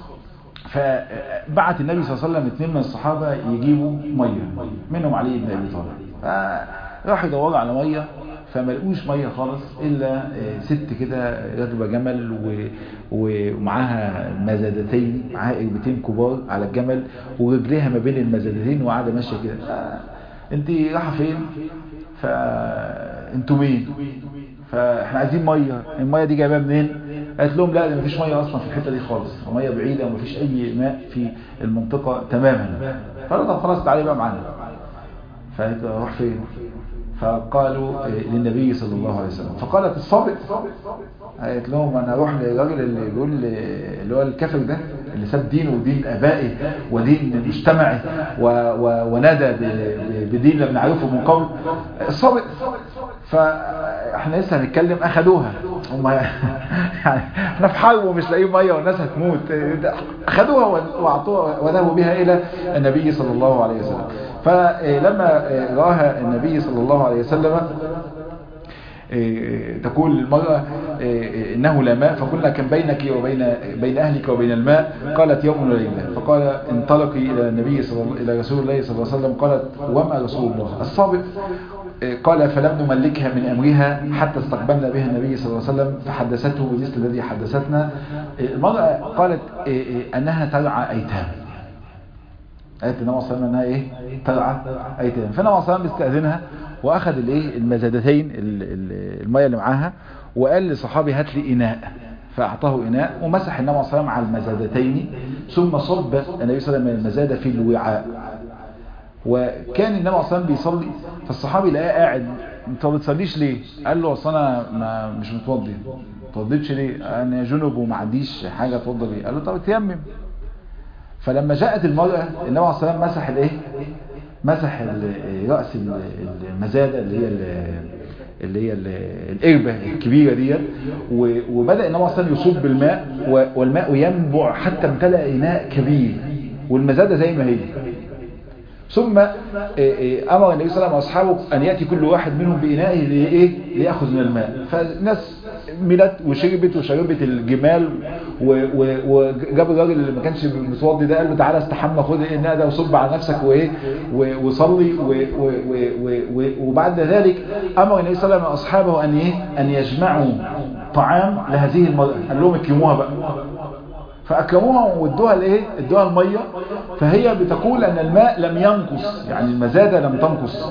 فبعت النبي صلى الله عليه وسلم اثنين من الصحابة يجيبوا مية منهم علي بن أبي طالب فراحوا يدوروا على مية فما لقوش مية خالص إلا ست كده راكبة جمل ومعاها مزادتين معاها قربتين كبار على الجمل ورجليها ما بين المزادتين وقاعدة ماشية كده انت رايحة فين فانتوا مين فاحنا عايزين ميه الميه دي جايبها منين قالت لهم لا ده مفيش ميه اصلا في الحته دي خالص ميه بعيده ومفيش اي ماء في المنطقه تماما فقالوا طب خلاص تعالي بقى معانا فقالت اروح فين فقالوا للنبي صلى الله عليه وسلم فقالت الصابت قالت لهم انا اروح للراجل اللي بيقول اللي هو الكافر ده اللي ساب دينه ودين ابائه ودين مجتمعه ونادى بدين لم نعرفه من قبل الصابت فاحنا لسه هنتكلم اخدوها هم يعني احنا في حرب ومش لاقيين ميه والناس هتموت اخدوها واعطوها وذهبوا بها الى النبي صلى الله عليه وسلم فلما راها النبي صلى الله عليه وسلم تقول للمرأة إنه لا ماء فقلنا كم بينك وبين بين أهلك وبين الماء قالت يوم وليلة فقال انطلقي إلى النبي صلى الله إلى رسول الله صلى الله عليه وسلم قالت وما رسول الله الصابت قال فلم نملكها من أمرها حتى استقبلنا بها النبي صلى الله عليه وسلم فحدثته بمثل الذي حدثتنا المرأة قالت أنها ترعى أيتام قالت النبي صلى الله عليه وسلم انها ايه ترعى ايتام فالنبي صلى الله عليه وسلم استاذنها واخذ الايه المزادتين الميه اللي معاها وقال لصحابي هات لي اناء فاعطاه اناء ومسح النبي صلى الله عليه وسلم على المزادتين ثم صب النبي صلى الله عليه وسلم المزاد في الوعاء وكان النبي صلى الله عليه وسلم بيصلي فالصحابي لقاه قاعد انت ما بتصليش ليه قال له اصل انا ما مش متوضي ما اتوضيتش ليه انا جنب وما عنديش حاجه اتوضى بيها قال له طب اتيمم فلما جاءت المرأة النبي عليه الصلاة والسلام مسح الايه مسح رأس المزادة اللي هي اللي هي القربة الكبيرة دي وبدأ النبي عليه الصلاة والسلام يصب بالماء والماء ينبع حتى امتلأ إناء كبير والمزادة زي ما هي ثم أمر النبي صلى الله عليه وسلم أصحابه أن يأتي كل واحد منهم بإنائه لإيه ليأخذ من الماء فالناس ملت وشربت وشربت الجمال وجاب الراجل اللي ما كانش متوضي ده قال له تعالى استحمى خد الإناء ده وصب على نفسك وإيه وصلي وبعد ذلك أمر النبي صلى الله عليه وسلم أصحابه أن إيه أن يجمعوا طعام لهذه المرأة قال لهم اكرموها بقى فأكرموها وادوها الايه ادوها المية فهي بتقول ان الماء لم ينقص يعني المزادة لم تنقص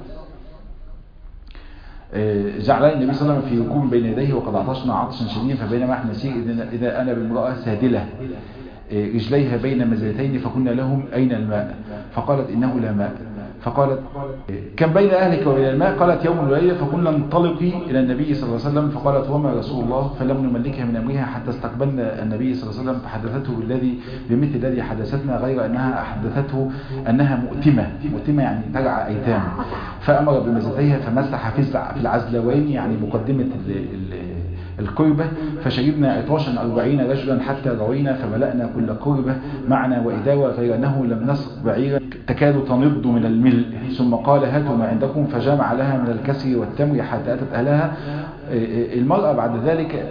جعلني النبي صلى الله عليه وسلم في ركوب بين يديه وقد عطشنا عطشا شديدا فبينما احنا نسير اذا انا بامرأة سادلة رجليها بين مزادتين فقلنا لهم اين الماء فقالت انه لا ماء فقالت كم بين أهلك وبين الماء قالت يوم وليلة فقلنا انطلقي إلى النبي صلى الله عليه وسلم فقالت وما رسول الله فلم نملكها من أمرها حتى استقبلنا النبي صلى الله عليه وسلم فحدثته بالذي بمثل الذي حدثتنا غير أنها حدثته أنها مؤتمة مؤتمة يعني ترعى أيتام فأمر بمزتيها فمسح في العزلوين يعني مقدمة ال ال القربة فشربنا عطاشا أربعين رجلا حتى روينا فملأنا كل قربة معنا وإداوة غير أنه لم نسق بعيرا تكاد تنض من الملء ثم قال هاتوا ما عندكم فجمع لها من الكسر والتمر حتى أتت أهلها المرأة بعد ذلك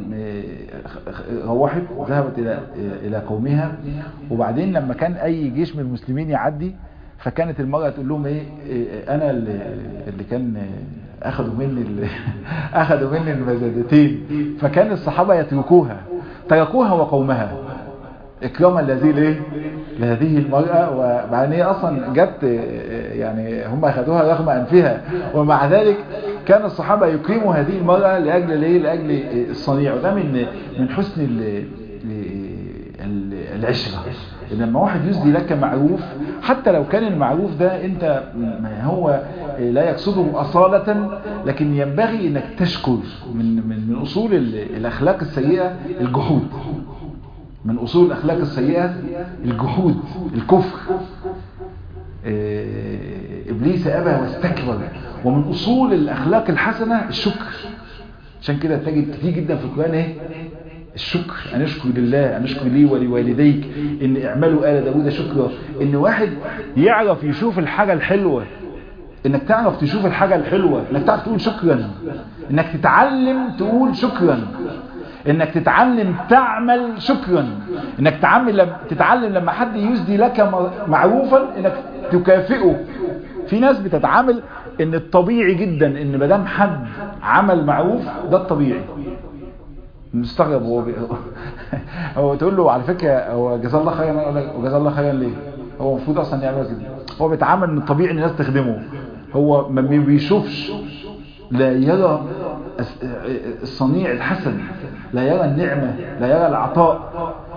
روحت ذهبت إلى إلى قومها وبعدين لما كان أي جيش من المسلمين يعدي فكانت المرأة تقول لهم ايه انا اللي كان اخذوا مني اخذوا مني المزادتين فكان الصحابة يتركوها تركوها وقومها اكراما لهذه الايه لهذه المرأة ومع ان هي اصلا جت يعني هم اخذوها رغم انفها ومع ذلك كان الصحابة يكرموا هذه المرأة لأجل الايه لأجل الصنيع وده من من حسن ال- ال- العشرة لما واحد يسدي لك معروف حتى لو كان المعروف ده انت ما هو لا يقصده أصالة لكن ينبغي انك تشكر من من من اصول ال- الاخلاق السيئة الجحود من اصول الاخلاق السيئة الجحود الكفر إيه، ابليس ابى واستكبر ومن اصول الاخلاق الحسنة الشكر عشان كده تجد كتير جدا في القرآن ايه الشكر أن أشكر لله أن أشكر لي ولوالديك إن اعملوا آل داود شكرا إن واحد يعرف يشوف الحاجة الحلوة إنك تعرف تشوف الحاجة الحلوة إنك تعرف تقول شكرا إنك تتعلم تقول شكرا إنك تتعلم تعمل شكرا إنك تعمل لما تتعلم لما حد يسدي لك م- معروفا إنك تكافئه في ناس بتتعامل إن الطبيعي جدا إن مدام حد عمل معروف ده الطبيعي مستغرب هو بي... هو تقول له على فكره هو جزاه الله خيرا يقول لك وجزاه الله خيرا ليه هو المفروض اصلا يعمل كده هو بيتعامل ان الطبيعي ان الناس تخدمه هو ما بيشوفش لا يرى الس- الصنيع الحسن لا يرى النعمة لا يرى العطاء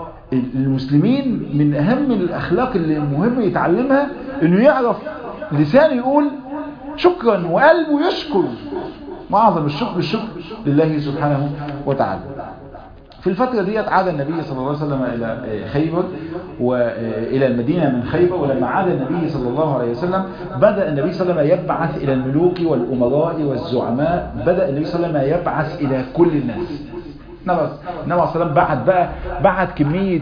المسلمين من أهم الأخلاق اللي مهم يتعلمها أنه يعرف لسانه يقول شكرا وقلبه يشكر معظم الشكر الشكر لله سبحانه وتعالى في الفترة ديت عاد النبي صلى الله عليه وسلم إلى خيبر وإلى المدينة من خيبر ولما عاد النبي صلى الله عليه وسلم بدأ النبي صلى الله عليه وسلم يبعث إلى الملوك والأمراء والزعماء بدأ النبي صلى الله عليه وسلم يبعث إلى كل الناس النبي صلى الله عليه وسلم بعت بقى بعت كمية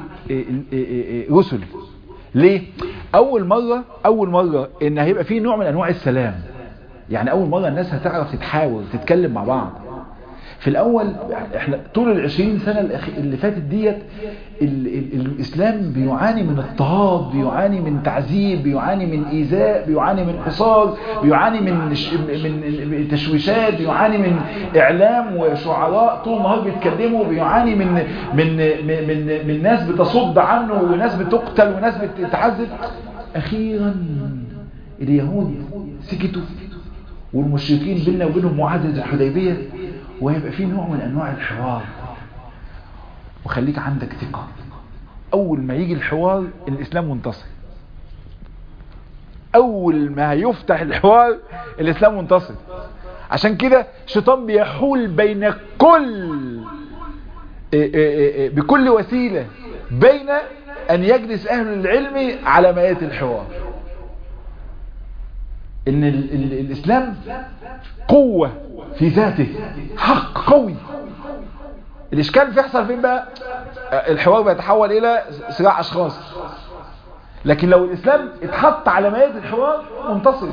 رسل ليه؟ أول مرة أول مرة إن هيبقى فيه نوع من أنواع السلام يعني أول مرة الناس هتعرف تتحاور تتكلم مع بعض في الأول احنا طول العشرين سنة الأخ- اللي فاتت ديت ال ال الإسلام بيعاني من اضطهاد بيعاني من تعذيب بيعاني من إيذاء بيعاني من حصار بيعاني من ش- من من تشويشات بيعاني من إعلام وشعراء طول النهار بيتكلموا بيعاني من من من من, من ناس بتصد عنه وناس بتقتل وناس بتتعذب أخيرا اليهود سكتوا والمشركين بيننا وبينهم معاهدة الحديبية وهيبقى في نوع من أنواع الحوار وخليك عندك ثقة أول ما يجي الحوار الإسلام منتصر أول ما يفتح الحوار الإسلام منتصر عشان كده الشيطان بيحول بين كل إيه إيه إيه بكل وسيلة بين أن يجلس أهل العلم على مائة الحوار ان ال ال الاسلام قوة في ذاته حق قوي الاشكال بيحصل فين بقى الحوار بيتحول الى صراع اشخاص لكن لو الاسلام اتحط على مائة الحوار منتصر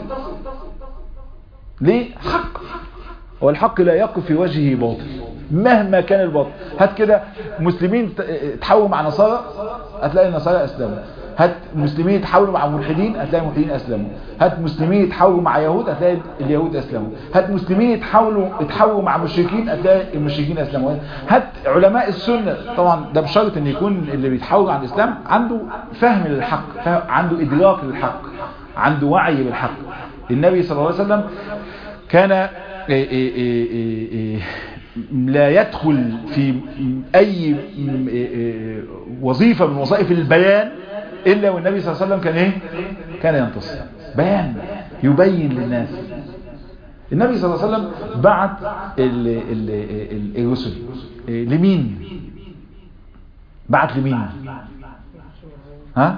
ليه حق هو الحق لا يقف في وجهه باطل مهما كان الباطل هات كده مسلمين ت- تحاولوا مع نصارى هتلاقي النصارى اسلموا هات مسلمين يتحاولوا مع ملحدين هتلاقي الملحدين اسلموا هات مسلمين يتحاولوا مع يهود هتلاقي اليهود اسلموا هات مسلمين يتحاولوا يتحاولوا مع مشركين هتلاقي المشركين اسلموا هات علماء السنه طبعا ده بشرط ان يكون اللي بيتحاول عن الاسلام عنده فهم للحق فهم عنده ادراك للحق عنده وعي بالحق النبي صلى الله عليه وسلم كان إيه إيه إيه إيه إيه لا يدخل في أي م- إيه إيه وظيفة من وظائف البيان إلا والنبي صلى الله عليه وسلم كان إيه؟ كان ينتصر بيان يبين للناس النبي صلى الله عليه وسلم بعت ال ال ال الرسل إيه، لمين بعت لمين ها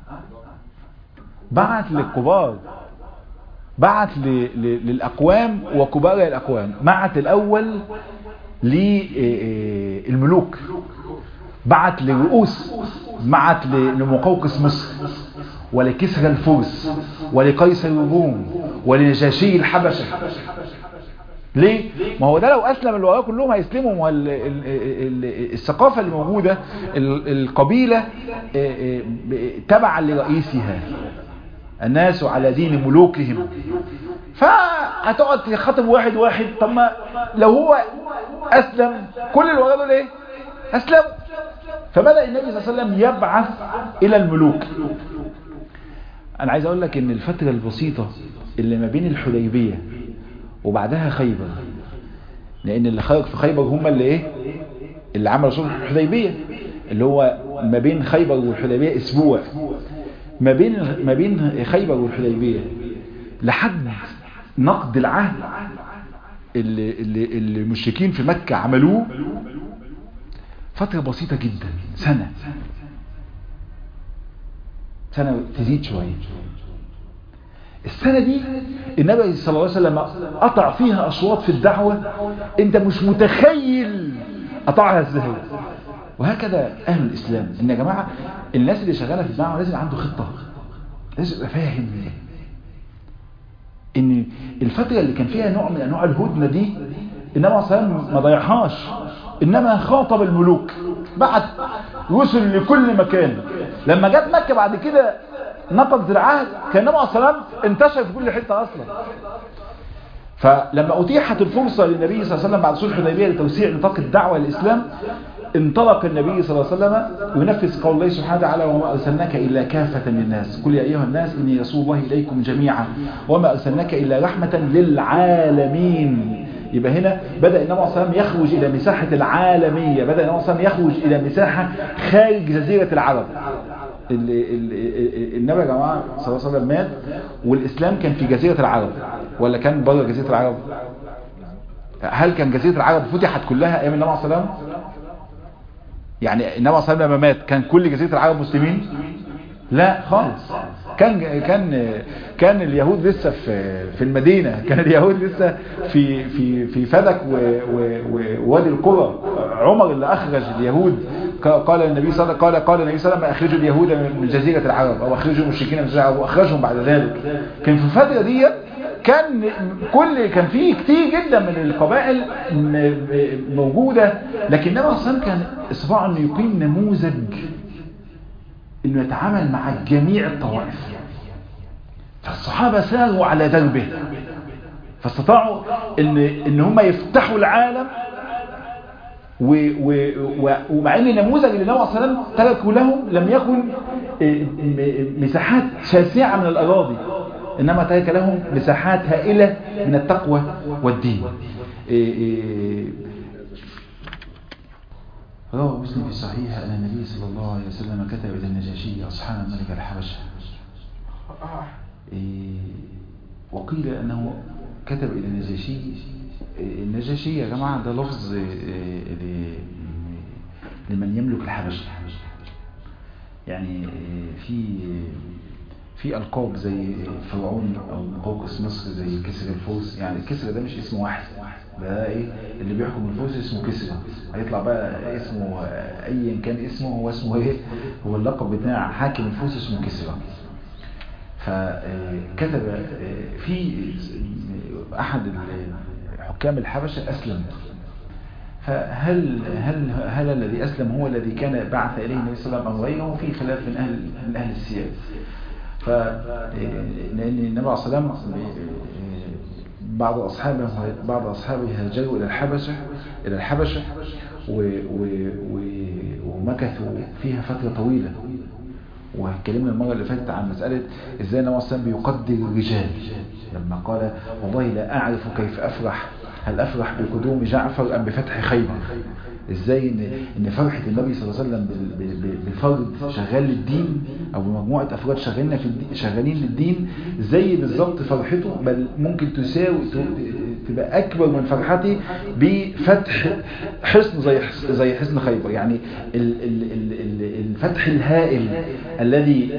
بعت للكبار بعت ل- ل- للأقوام وكبار الأقوام بعت الأول للملوك بعت لرؤوس بعت ل- لمقوقس مصر ولكسرى الفرس ولقيصر الروم ولنجاشي الحبشة ليه؟ ما هو ده لو أسلم اللي وراه كلهم هيسلموا ما هو ال- ال- ال- الثقافة اللي موجودة ال- القبيلة آه، آه، ب- تبعا لرئيسها الناس على دين ملوكهم فهتقعد تخاطب واحد واحد طب ما لو هو أسلم كل اللي وراه دول ايه؟ أسلم فبدأ النبي صلى الله عليه وسلم يبعث إلى الملوك أنا عايز أقول لك إن الفترة البسيطة اللي ما بين الحديبية وبعدها خيبر لان اللي خرج في خيبر هم اللي ايه اللي عملوا صلح الحديبيه اللي هو ما بين خيبر والحديبيه اسبوع ما بين ما بين خيبر والحديبيه لحد نقد العهد اللي, اللي, اللي المشركين في مكة عملوه فترة بسيطة جدا سنة سنة تزيد شوية السنة دي النبي صلى الله عليه وسلم قطع فيها أصوات في الدعوة انت مش متخيل قطعها ازاي وهكذا أهل الإسلام إن يا جماعة الناس اللي شغالة في الدعوة لازم عنده خطة لازم يبقى فاهم ان الفترة اللي كان فيها نوع من انواع الهدنة دي انما صلى ما ضيعهاش انما خاطب الملوك بعد وصل لكل مكان لما جت مكة بعد كده نقض العهد كان النبي صلى الله عليه وسلم انتشر في كل حتة اصلا فلما اتيحت الفرصة للنبي صلى الله عليه وسلم بعد صلح الحديبيه لتوسيع نطاق الدعوة للاسلام انطلق النبي صلى الله عليه وسلم ينفذ قول الله سبحانه وتعالى وما أرسلناك إلا كافة للناس قل يا أيها الناس إني رسول الله إليكم جميعا وما أرسلناك إلا رحمة للعالمين يبقى هنا بدأ النبي صلى الله عليه وسلم يخرج إلى مساحة العالمية بدأ النبي صلى الله عليه وسلم يخرج إلى مساحة خارج جزيرة العرب النبي يا جماعة صلى الله عليه وسلم مات والإسلام كان في جزيرة العرب ولا كان بره جزيرة العرب هل كان جزيرة العرب فتحت كلها أيام النبي صلى الله عليه وسلم يعني النبي صلى الله عليه وسلم لما مات كان كل جزيرة العرب مسلمين لا خالص كان كان كان اليهود لسه في في المدينة كان اليهود لسه في في في فدك ووادي القرى عمر اللي اخرج اليهود قال النبي صلى قال قال النبي صلى الله عليه وسلم اخرجوا اليهود من جزيرة العرب او اخرجوا المشركين من جزيرة العرب واخرجهم بعد ذلك كان في الفترة ديت كان كل كان فيه كتير جدا من القبائل موجودة لكن النبي صلى الله عليه وسلم كان استطاع انه يقيم نموذج انه يتعامل مع جميع الطوائف فالصحابة ساروا على دربه فاستطاعوا ان ان هم يفتحوا العالم و و و ومع ان النموذج اللي النبي صلى الله عليه وسلم تركوا لهم لم يكن مساحات شاسعة من الاراضي إنما ترك لهم مساحات هائلة من التقوى والدين روى مسلم في صحيح أن النبي صلى الله عليه وسلم كتب إلى النجاشي أصحاب ملك الحبشة وقيل أنه كتب إلى النجاشي النجاشي يا جماعة ده لفظ لمن يملك الحبشة يعني في في ألقاب زي فرعون أو قوقس مصر زي كسر الفرس يعني الكسر ده مش اسمه واحد ده ايه اللي بيحكم الفرس اسمه كسر هيطلع بقى اسمه ايا كان اسمه هو اسمه ايه هو اللقب بتاع حاكم الفرس اسمه كسر فكتب في احد حكام الحبشة اسلم فهل هل هل الذي اسلم هو الذي كان بعث اليه النبي صلى الله عليه وسلم او غيره في خلاف من اهل من اهل السياسه ف لأن النبي عليه الصلاة والسلام بعض أصحابه بعض أصحابه هاجروا إلى الحبشة إلى الحبشة و و و ومكثوا فيها فترة طويلة واتكلمنا المرة اللي فاتت عن مسألة إزاي النبي عليه الصلاة والسلام بيقدر الرجال لما قال والله لا أعرف كيف أفرح هل أفرح بقدوم جعفر أم بفتح خيبر ازاي ان ان فرحه النبي صلى الله عليه وسلم بفرد شغال للدين او بمجموعه افراد شغالين في الدين شغالين للدين زي بالظبط فرحته بل ممكن تساوي تبقى اكبر من فرحتي بفتح حصن زي زي حصن خيبر يعني الفتح الهائل الذي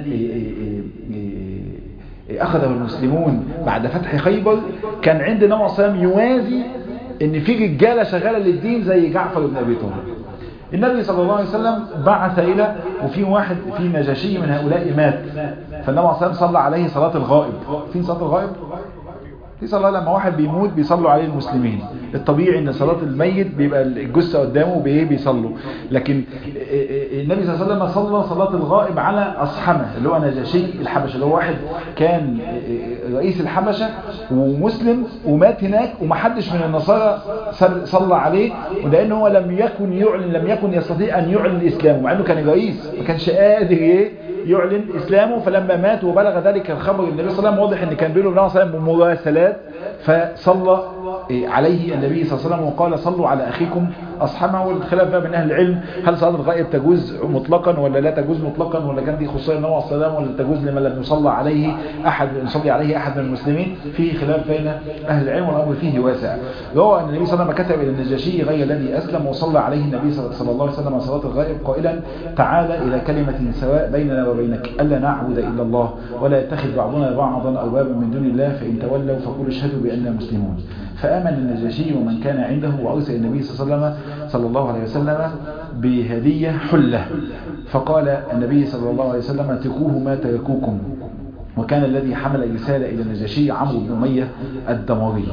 اخذه المسلمون بعد فتح خيبر كان عند النبي صلى الله عليه وسلم يوازي ان في رجالة شغالة للدين زي جعفر بن ابي طالب النبي صلى الله عليه وسلم بعث الى وفي واحد في نجاشي من هؤلاء مات فالنبي صلى الله عليه وسلم صلى عليه صلاة الغائب فين صلاة الغائب في صلاة لما واحد بيموت بيصلوا عليه المسلمين الطبيعي ان صلاة الميت بيبقى الجثة قدامه بايه بيصلوا لكن النبي صلى الله عليه وسلم صلى صلاة الغائب على أصحمة اللي هو نجاشي الحبشة اللي هو واحد كان رئيس الحبشة ومسلم ومات هناك ومحدش من النصارى صلى عليه ولأنه هو لم يكن يعلن لم يكن يستطيع أن يعلن الإسلام مع أنه كان رئيس ما كانش قادر ايه يعلن إسلامه فلما مات وبلغ ذلك الخبر النبي صلى الله عليه وسلم واضح أن كان بينه وبين صلى الله عليه وسلم مراسلات فصلى عليه النبي صلى الله عليه وسلم وقال صلوا على أخيكم أصحابه والخلاف بقى من أهل العلم هل صلاة الغائب تجوز مطلقا ولا لا تجوز مطلقا ولا كان دي خصوصية النبي عليه السلام ولا تجوز لمن لم يصلى عليه أحد يصلي عليه أحد من المسلمين فيه خلاف بين أهل العلم والأمر فيه واسع وهو أن النبي صلى الله عليه وسلم كتب إلى النجاشي غير الذي أسلم وصلى عليه النبي صلى الله عليه وسلم صلاة الغائب قائلا تعالى إلى كلمة سواء بيننا وبينك ألا نعبد إلا الله ولا يتخذ بعضنا بعضا أربابا من دون الله فإن تولوا فقولوا اشهدوا بأننا مسلمون فآمن النجاشي ومن كان عنده وأرسل النبي صلى الله عليه وسلم صلى الله عليه وسلم بهدية حلة فقال النبي صلى الله عليه وسلم اتقوه ما تركوكم وكان الذي حمل الرسالة إلى النجاشي عمرو بن أمية الدماري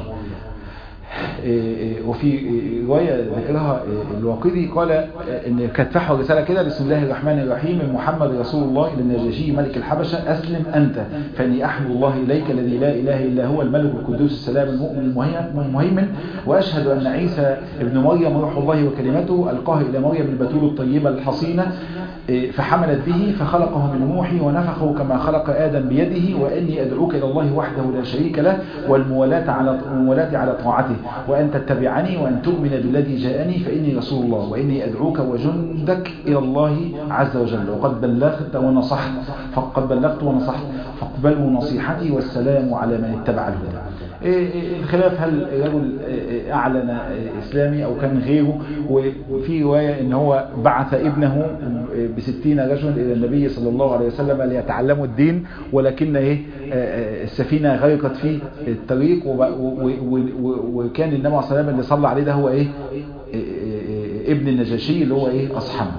وفي رواية ذكرها الواقدي قال ان كانت فحوى رسالة كده بسم الله الرحمن الرحيم من محمد رسول الله إلى النجاشي ملك الحبشة أسلم أنت فإني أحمد الله إليك الذي لا إله إلا هو الملك القدوس السلام المؤمن المهيمن وأشهد أن عيسى ابن مريم روح الله وكلمته ألقاه إلى مريم البتول الطيبة الحصينة فحملت به فخلقه من روحي ونفخه كما خلق آدم بيده وإني أدعوك إلى الله وحده لا شريك له والموالاة على الموالاة على طاعته وأن تتبعني وأن تؤمن بالذي جاءني فإني رسول الله وإني أدعوك وجندك إلى الله عز وجل وقد بلغت ونصحت فقد بلغت ونصحت فاقبلوا نصيحتي والسلام على من اتبع الهدى الخلاف هل الرجل أعلن إسلامي أو كان غيره وفي رواية أن هو بعث ابنه بستين رجل إلى النبي صلى الله عليه وسلم ليتعلموا الدين ولكن إيه السفينة غرقت في الطريق وكان النبي عليه الصلاة اللي صلى عليه ده هو إيه ابن النجاشي اللي هو إيه أصحابه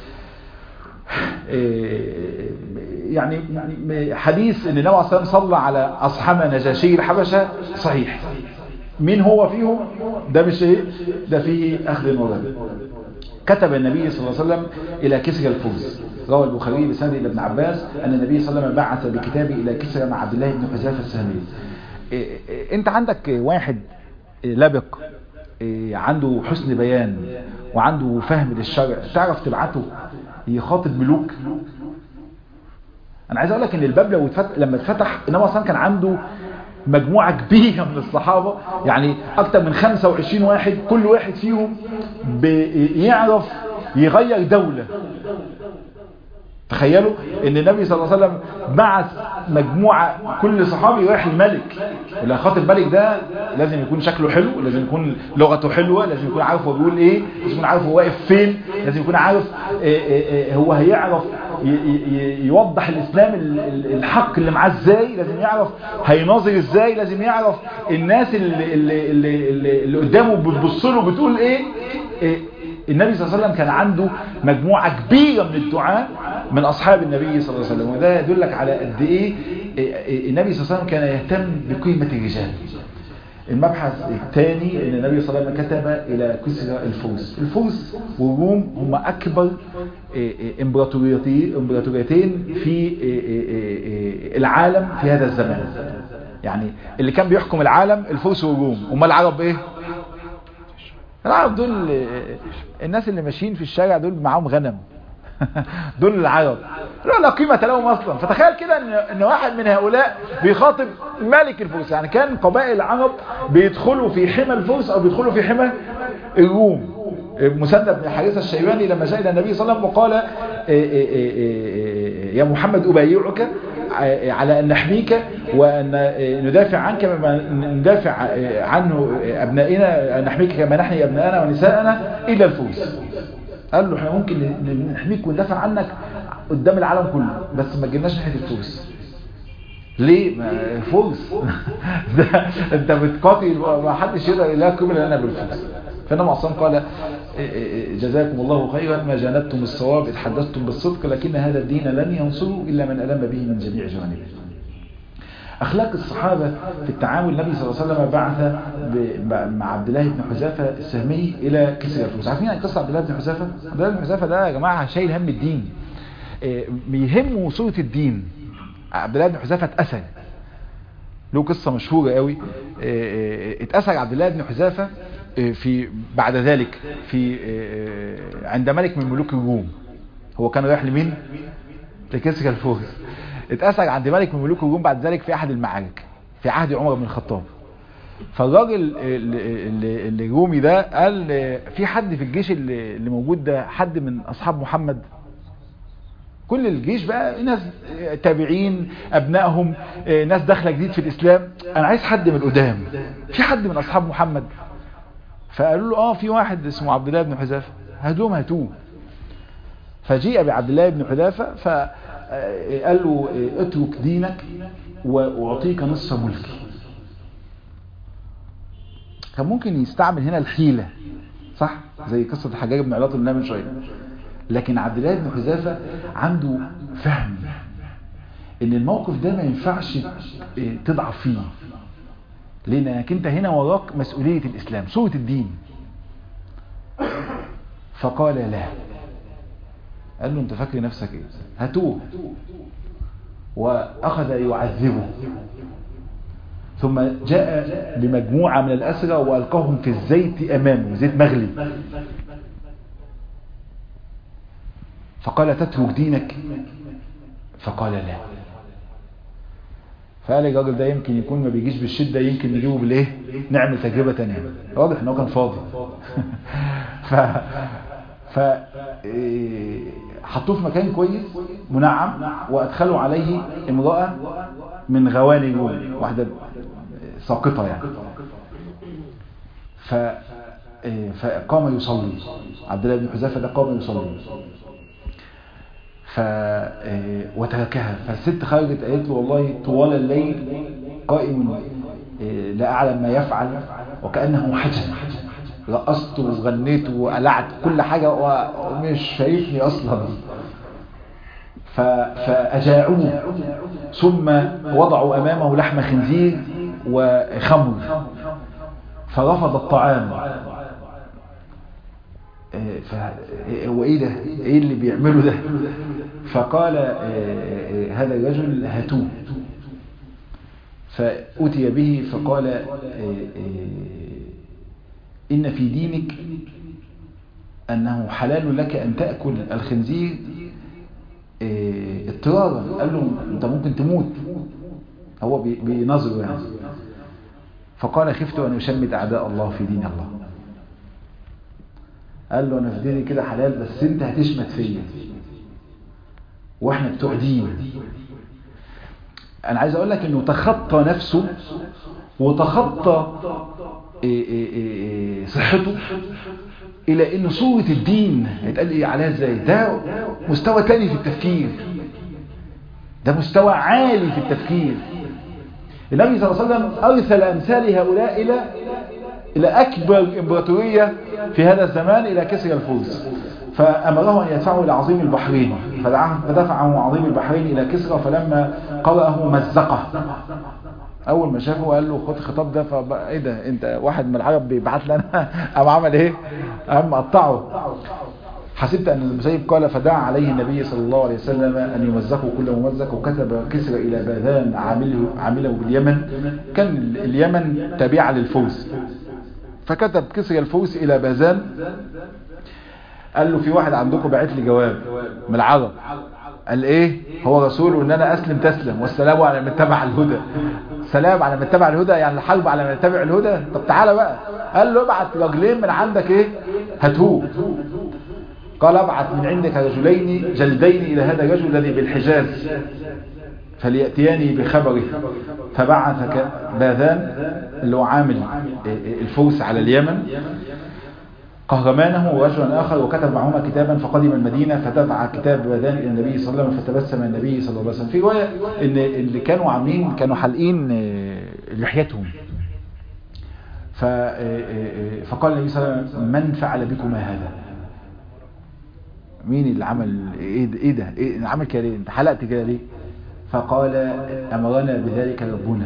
يعني حديث ان النبي عليه الصلاه والسلام صلى على اصحاب نجاشي الحبشه صحيح مين هو فيهم ده مش ايه ده فيه اخذ ورد كتب النبي صلى الله عليه وسلم الى كسرى الفوز روى البخاري بسند الى ابن عباس ان النبي صلى الله عليه وسلم بعث بكتابه الى كسرى مع عبد الله بن حذافه السهمي انت عندك واحد لبق عنده حسن بيان وعنده فهم للشرع تعرف تبعته يخاطب ملوك انا عايز اقول لك ان الباب لو اتفتح لما اتفتح النبي اصلا كان عنده مجموعة كبيرة من الصحابة يعني اكتر من 25 واحد كل واحد فيهم بيعرف يغير دولة تخيلوا ان النبي صلى الله عليه وسلم بعث مجموعة كل صحابي رايح الملك واللي خاطب الملك ده لازم يكون شكله حلو لازم يكون لغته حلوة لازم يكون عارف هو بيقول ايه لازم يكون عارف هو واقف فين لازم يكون عارف إيه إيه هو هيعرف يوضح الاسلام الحق اللي معاه ازاي لازم يعرف هيناظر ازاي لازم يعرف الناس اللي, اللي, اللي, اللي قدامه بتبص له بتقول ايه, إيه النبي صلى الله عليه وسلم كان عنده مجموعة كبيرة من الدعاء من أصحاب النبي صلى الله عليه وسلم وده يدلك على قد إيه النبي صلى الله عليه وسلم كان يهتم بقيمة الرجال المبحث الثاني ان النبي صلى الله عليه وسلم كتب الى كسرى الفرس الفرس والروم هم اكبر امبراطوريتين في العالم في هذا الزمان يعني اللي كان بيحكم العالم الفرس والروم هم العرب ايه العرب دول الناس اللي ماشيين في الشارع دول معاهم غنم دول العرب لا لا قيمة لهم اصلا فتخيل كده ان, إن واحد من هؤلاء بيخاطب ملك الفرس يعني كان قبائل العرب بيدخلوا في حمى الفرس او بيدخلوا في حمى الروم مسدد بن حارثة الشيباني لما جاء الى النبي صلى الله عليه وسلم وقال يا محمد أبايعك على أن نحميك وأن ندافع عنك كما ندافع عنه أبنائنا نحميك كما نحمي أبنائنا ونساءنا إلى الفوز قال له احنا ممكن نحميك وندافع عنك قدام العالم كله بس ما تجيبناش ناحيه الفوز ليه ما فوز ده انت بتقاتل ما حدش يقدر يلاقي الا انا بالفوز فانما اصلا قال جزاكم الله خيرا ما جاندتم الصواب اذ حدثتم بالصدق لكن هذا الدين لن ينصره الا من الم به من جميع جوانبه أخلاق الصحابة في التعامل النبي صلى الله عليه وسلم بعث مع عبد الله بن حذافة السهمي إلى كسر الفلوس عارفين عن قصة عبد الله بن حذافة؟ عبد الله بن حذافة ده يا جماعة شايل هم الدين بيهمه صورة الدين عبد الله بن حذافة اتأسر له قصة مشهورة قوي اتأسر عبد الله بن حذافة في بعد ذلك في عند ملك من ملوك الروم هو كان رايح لمين؟ لكسر الفرس اتأسر عند ملك من ملوك الروم بعد ذلك في أحد المعارك في عهد عمر بن الخطاب فالراجل اللي, اللي, اللي رومي ده قال في حد في الجيش اللي, اللي موجود ده حد من اصحاب محمد كل الجيش بقى ناس تابعين ابنائهم ناس داخله جديد في الاسلام انا عايز حد من القدام في حد من اصحاب محمد فقالوا له اه في واحد اسمه عبد الله بن حذافه هاتوهم هاتوه فجيء بعبد الله بن حذافه فقال له اترك دينك واعطيك نصف ملكي كان ممكن يستعمل هنا الحيلة صح زي قصة الحجاج بن علاط اللي من شوية لكن عبد الله بن حذافة عنده فهم ان الموقف ده ما ينفعش تضعف فيه لانك انت هنا وراك مسؤولية الاسلام صورة الدين فقال لا قال له انت فاكر نفسك ايه هاتوه واخذ يعذبه ثم جاء بمجموعة من الأسرى وألقاهم في الزيت أمامه زيت مغلي فقال تترك دينك فقال لا فقال الراجل ده يمكن يكون ما بيجيش بالشدة يمكن نجيبه بالايه نعمل تجربة تانية واضح ان هو كان فاضي ف ف حطوه في مكان كويس منعم وادخلوا عليه امرأة من غواني الروم واحدة ساقطة يعني ف فقام يصلي عبد الله بن حذافه ده قام يصلي ف وتركها فالست خرجت قالت له والله طوال الليل قائم لا اعلم ما يفعل وكانه حجم رقصت وغنيت وقلعت كل حاجه ومش شايفني اصلا فأجاعوه ثم وضعوا أمامه لحم خنزير وخمر فرفض الطعام هو ايه ده ايه اللي بيعمله ده فقال هذا الرجل هاتوه فأتي به فقال إن في دينك أنه حلال لك أن تأكل الخنزير اضطرارا قال له انت ممكن تموت هو بينظر يعني فقال خفت ان اشمت اعداء الله في دين الله قال له انا في ديني كده حلال بس انت هتشمت فيا واحنا بتوع دين انا عايز اقول لك انه تخطى نفسه وتخطى صحته الى ان صورة الدين هيتقال ايه عليها ازاي ده مستوى تاني في التفكير ده مستوى عالي في التفكير النبي صلى الله عليه وسلم ارسل امثال هؤلاء الى الى اكبر امبراطورية في هذا الزمان الى كسر الفرس فامره ان يدفعه الى عظيم البحرين فدفعه عظيم البحرين الى كسرى فلما قرأه مزقه اول ما شافه قال له خد الخطاب ده فبقى ايه ده انت واحد من العرب بيبعت لي انا قام عمل ايه قام قطعه حسبت ان المسيب قال فدعا عليه النبي صلى الله عليه وسلم ان يمزقه كل ممزق وكتب كسر الى باذان عامله عامله باليمن كان اليمن تابعه للفرس فكتب كسر الفرس الى باذان قال له في واحد عندكم بعت لي جواب من العرب قال ايه هو رسول وان انا اسلم تسلم والسلام على من اتبع الهدى سلام على من اتبع الهدى يعني الحرب على من اتبع الهدى طب تعالى بقى قال له ابعت رجلين من عندك ايه هاتوه قال ابعت من عندك رجلين جلدين الى هذا الرجل الذي بالحجاز فليأتياني بخبره فبعث باذان اللي هو عامل الفوس على اليمن قهرمانه ورجلا آخر وكتب معهما كتابا فقدم المدينة فدفع كتاب باذان إلى النبي صلى الله عليه وسلم فتبسم النبي صلى الله عليه وسلم في رواية إن اللي كانوا عاملين كانوا حالقين لحيتهم فقال النبي صلى الله عليه وسلم من فعل بكم هذا مين اللي عمل ايه ده ايه ده إيه عمل كده ليه انت حلقت كده ليه فقال امرنا بذلك ربنا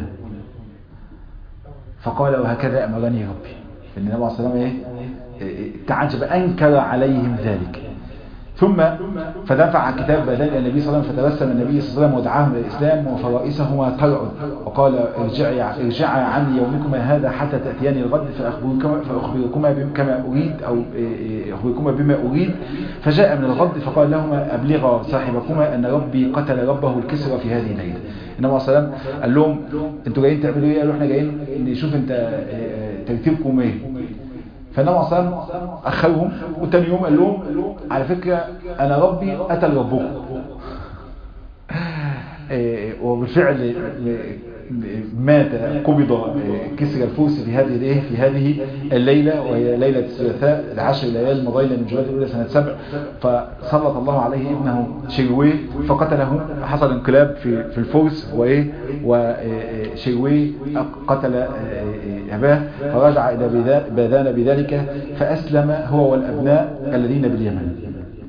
فقال وهكذا امرني ربي النبي صلى الله عليه وسلم ايه تعجب انكر عليهم ذلك ثم فدفع كتاب بدان الى النبي صلى الله عليه وسلم فتبسم النبي صلى الله عليه وسلم ودعاهم الى الاسلام وفرائسهما ترعد وقال ارجعي ارجعا عن يومكما هذا حتى تاتياني الغد فاخبركما فاخبركما كما اريد او اخبركما بما اريد فجاء من الغد فقال لهما ابلغا صاحبكما ان ربي قتل ربه الكسرى في هذه الليله النبي صلى الله عليه وسلم قال لهم انتوا جايين تعملوا ايه قالوا احنا جايين نشوف انت ترتيبكم ايه فالنبي صلى الله عليه وسلم اخرهم وتاني يوم قال لهم على فكره انا ربي قتل ربكم وبالفعل مات قبض كسر الفوس في هذه الايه في هذه الليله وهي ليله الثلاثاء العشر ليال مضينا من جماد الاولى سنه سبع فسلط الله عليه ابنه شرويه فقتله حصل انقلاب في في الفرس وايه وشرويه قتل اباه فرجع الى باذان بذلك فاسلم هو والابناء الذين باليمن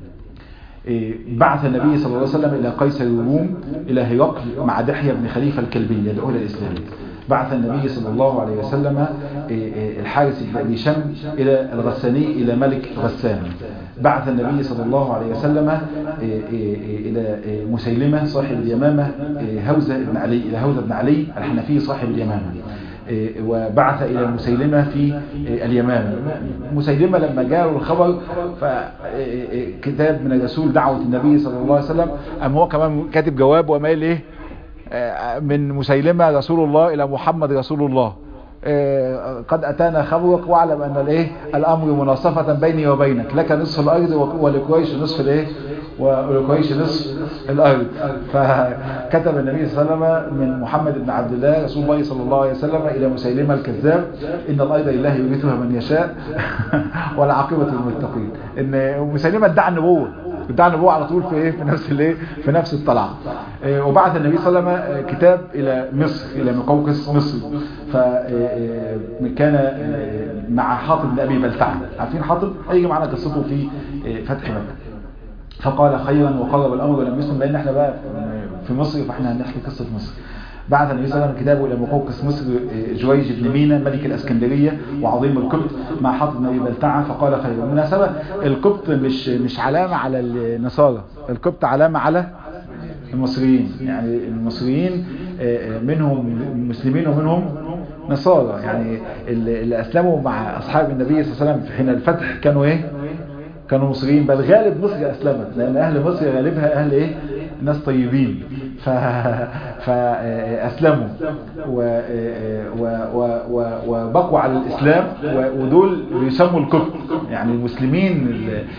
بعث النبي صلى الله عليه وسلم إلى قيصر الروم إلى هرقل مع دحية بن خليفة الكلبي يدعو إلى الإسلام بعث النبي صلى الله عليه وسلم الحارس بن أبي شم إلى الغساني إلى ملك غسان بعث النبي صلى الله عليه وسلم إلى مسيلمة صاحب اليمامة هوزة بن علي إلى هوزة بن علي الحنفي صاحب اليمامة وبعث إلى مسيلمة في اليمامة مسيلمة لما جاء الخبر فكتاب من الرسول دعوة النبي صلى الله عليه وسلم أم هو كمان كاتب جواب ومال إيه من مسيلمة رسول الله إلى محمد رسول الله قد أتانا خبرك واعلم أن الايه الأمر مناصفة بيني وبينك لك نصف الأرض ولقريش نصف الايه ولقريش نصف الأرض فكتب النبي صلى الله عليه وسلم من محمد بن عبد الله رسول الله صلى الله عليه وسلم إلى مسيلمة الكذاب إن الأرض لله يورثها من يشاء والعاقبة للمتقين إن مسيلمة ادعى النبوة ادعى النبوة على طول في ايه في نفس الايه في نفس الطلعه وبعث النبي صلى الله عليه وسلم كتاب الى مصر الى مقوقس مصر فكان مع حاطب بن ابي بلتعه عارفين حاطب هيجي معانا قصته في فتح مكه فقال خيرا وقرب الامر ولم يسلم لان احنا بقى في مصر فاحنا هنحكي قصه مصر بعث النبي صلى الله عليه وسلم كتابه الى مقوقس مصر جويج بن مينا ملك الاسكندريه وعظيم القبط مع حاطب بن ابي بلتعه فقال خير بالمناسبه القبط مش مش علامه على النصارى القبط علامه على المصريين يعني المصريين منهم مسلمين ومنهم نصارى يعني اللي اسلموا مع اصحاب النبي صلى الله عليه وسلم حين الفتح كانوا ايه كانوا مصريين بل غالب مصر اسلمت لان اهل مصر غالبها اهل ايه ناس طيبين ف... فأسلموا و... و... و... وبقوا على الإسلام ودول بيسموا الكبت يعني المسلمين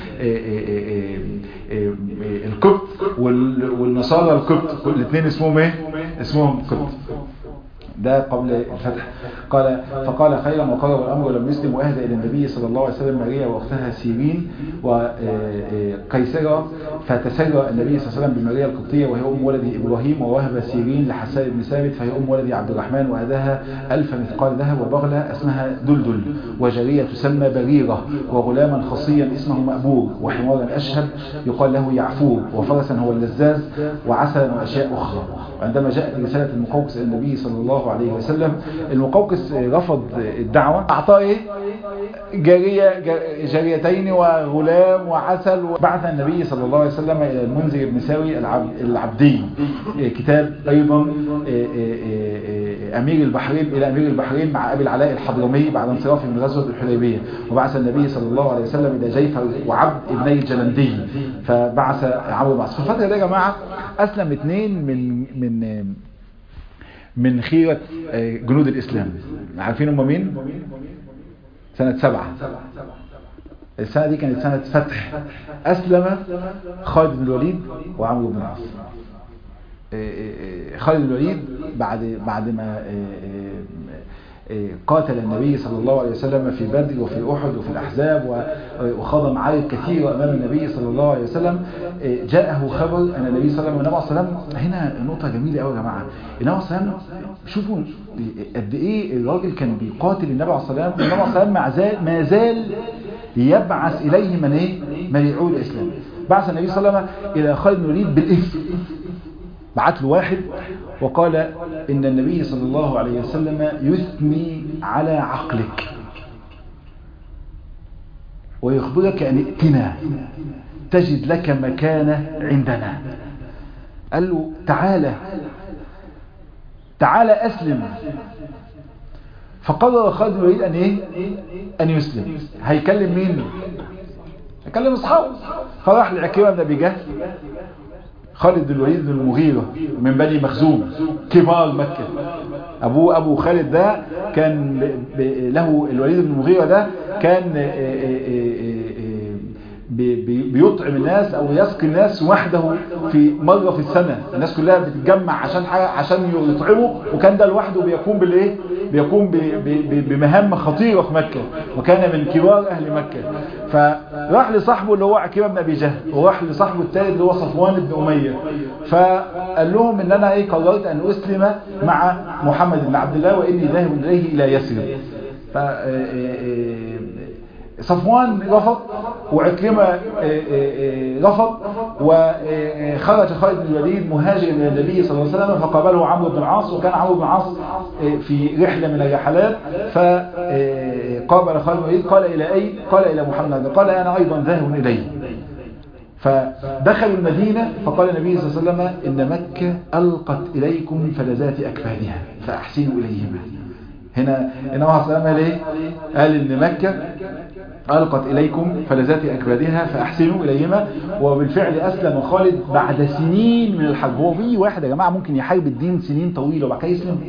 الكبت والنصارى الكبت الاثنين اسمهم ايه اسمهم كبت ده قبل الفتح قال فقال خيرا وقرب الأمر ولم يسلم وأهدى إلى النبي صلى الله عليه وسلم ماريا وأختها سيرين وقيسرة فتسرى النبي صلى الله عليه وسلم بماريا القبطية وهي أم ولد إبراهيم ووهب سيرين لحسان بن ثابت فهي أم ولد عبد الرحمن وأهداها ألف مثقال ذهب وبغلة اسمها دلدل وجارية تسمى بريرة وغلاما خصيا اسمه مأبور وحمارا أشهب يقال له يعفور وفرسا هو اللزاز وعسلا وأشياء أخرى وعندما جاءت رسالة المقوقس إلى النبي صلى الله عليه وسلم المقوقس رفض الدعوة أعطاه إيه؟ جارية جاريتين وغلام وعسل بعث النبي صلى الله عليه وسلم إلى المنذر بن ساوي العبدي كتاب أيضا أمير البحرين إلى أمير البحرين مع أبي العلاء الحضرمي بعد انصرافه من غزوة الحديبية وبعث النبي صلى الله عليه وسلم إلى جيفر وعبد ابني الجلندي فبعث عمرو بن عاص في الفترة دي يا جماعة أسلم اثنين من من من خيرة جنود الإسلام عارفين هم مين؟ سنة سبعة السنة دي كانت سنة فتح أسلم خالد بن الوليد وعمرو بن العاص خالد بن الوليد بعد بعد ما قاتل النبي صلى الله عليه وسلم في بدر وفي أحد وفي الأحزاب وخاض معارك كثيرة أمام النبي صلى الله عليه وسلم جاءه خبر أن النبي صلى الله عليه وسلم هنا نقطة جميلة قوي يا جماعة النبي صلى الله عليه وسلم شوفوا قد إيه الراجل كان بيقاتل النبي عليه الصلاة والسلام النبي عليه الصلاة والسلام ما زال يبعث إليه من إيه؟ من يعود الإسلام بعث النبي صلى الله عليه وسلم إلى خالد بن الوليد بالإثم بعت له واحد وقال إن النبي صلى الله عليه وسلم يثني على عقلك ويخبرك أن ائتنا تجد لك مكانة عندنا قال له تعالى تعالى أسلم فقرر خالد بن الوليد أن إيه؟ أن يسلم هيكلم مين؟ هيكلم أصحابه فراح لعكرمة بن أبي جهل خالد بن الوليد بن المغيرة من بني مخزوم كبار مكة أبوه أبو خالد ده كان له الوليد بن المغيرة ده كان بيطعم الناس او يسقي الناس وحده في مرة في السنة الناس كلها بتتجمع عشان حاجة عشان يطعمه وكان ده لوحده بيقوم بالايه بيقوم بمهام خطيرة في مكة وكان من كبار اهل مكة فراح لصاحبه اللي هو عكيمة بن ابي جهل وراح لصاحبه الثالث اللي هو صفوان بن امية فقال لهم ان انا ايه قررت ان اسلم مع محمد بن عبد الله واني ذاهب اليه الى يثرب ف صفوان رفض وعكرمة رفض وخرج خالد بن الوليد مهاجر من النبي صلى الله عليه وسلم فقابله عمرو بن العاص وكان عمرو بن العاص في رحلة من الرحلات فقابل خالد بن الوليد قال إلى أي قال إلى محمد قال أنا أيضا ذاهب إليه فدخلوا المدينة فقال النبي صلى الله عليه وسلم إن مكة ألقت إليكم فلذات أكفانها فأحسنوا إليهما هنا النبي صلى الله عليه وسلم قال ايه قال ان مكة ألقت إليكم فلذات أكبادها فأحسنوا إليهما وبالفعل أسلم خالد بعد سنين من الحرب هو في واحد يا جماعة ممكن يحارب الدين سنين طويلة وبعد كده يسلم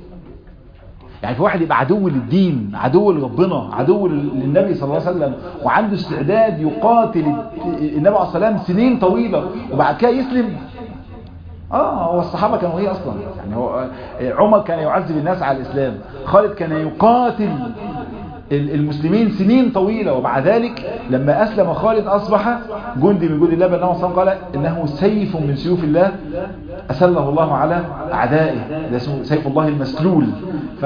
يعني في واحد يبقى عدو للدين عدو لربنا عدو للنبي صلى الله عليه وسلم وعنده استعداد يقاتل النبي عليه الصلاة والسلام سنين طويلة وبعد كده يسلم اه هو الصحابة كانوا ايه اصلا يعني هو عمر كان يعذب الناس على الاسلام خالد كان يقاتل المسلمين سنين طويلة ومع ذلك لما أسلم خالد أصبح جندي من جند الله بل النبي صلى قال إنه سيف من سيوف الله أسله الله على أعدائه ده اسمه سيف الله المسلول ف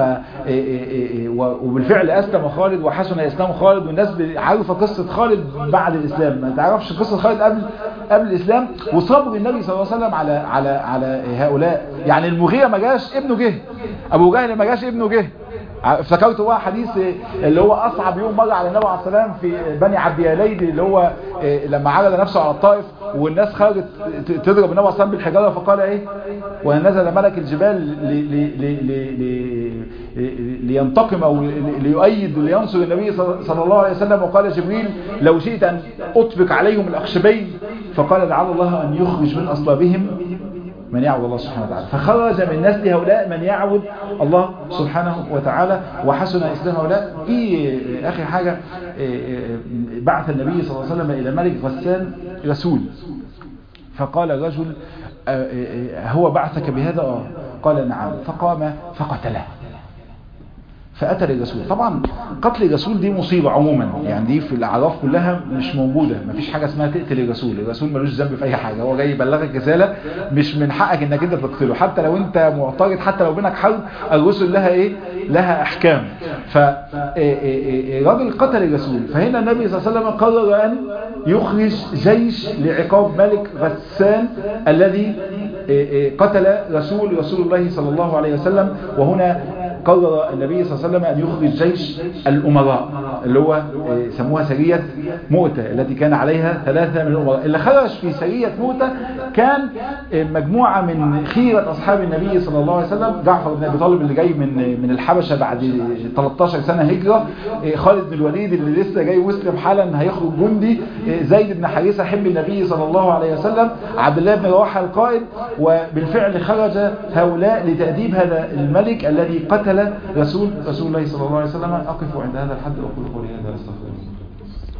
وبالفعل أسلم خالد وحسن إسلام خالد والناس عارفة قصة خالد بعد الإسلام ما تعرفش قصة خالد قبل قبل الإسلام وصبر النبي صلى الله عليه وسلم على على على هؤلاء يعني المغيرة ما جاش ابنه جه أبو جهل ما جاش ابنه جه افتكرت بقى حديث اللي هو اصعب يوم مر على النبي عليه السلام في بني عبد يليد اللي هو لما عرض نفسه على الطائف والناس خرجت تضرب النبي عليه السلام بالحجاره فقال ايه ونزل ملك الجبال لي لي لي لي لينتقم او ليؤيد لينصر النبي صلى الله عليه وسلم وقال جبريل لو شئت ان اطبق عليهم الاخشبين فقال لعل الله ان يخرج من اصلابهم من يعبد الله سبحانه وتعالى فخرج من نسل هؤلاء من يعبد الله سبحانه وتعالى وحسن إسلام هؤلاء في آخر حاجة بعث النبي صلى الله عليه وسلم إلى ملك غسان رسول فقال الرجل هو بعثك بهذا قال نعم فقام فقتله فقتل الرسول طبعا قتل الرسول دي مصيبة عموما يعني دي في الأعراف كلها مش موجودة مفيش حاجة اسمها تقتل الرسول الرسول ملوش ذنب في أي حاجة هو جاي يبلغك رسالة مش من حقك انك انت تقتله حتى لو انت معترض حتى لو بينك حرب الرسل لها ايه لها احكام فالراجل قتل الرسول فهنا النبي صلى الله عليه وسلم قرر ان يخرج جيش لعقاب ملك غسان الذي قتل رسول رسول الله صلى الله عليه وسلم وهنا قرر النبي صلى الله عليه وسلم أن يخرج جيش الأمراء اللي هو سموها سرية مؤتة التي كان عليها ثلاثة من الأمراء اللي خرج في سرية مؤتة كان مجموعة من خيرة أصحاب النبي صلى الله عليه وسلم جعفر بن أبي طالب اللي جاي من من الحبشة بعد 13 سنة هجرة خالد بن الوليد اللي لسه جاي مسلم حالا هيخرج جندي زيد بن حارثة حب النبي صلى الله عليه وسلم عبد الله بن رواحة القائد وبالفعل خرج هؤلاء لتأديب هذا الملك الذي قتل رسول رسول الله صلى الله عليه وسلم أقف عند هذا الحد وأقول قولي هذا أستغفر الله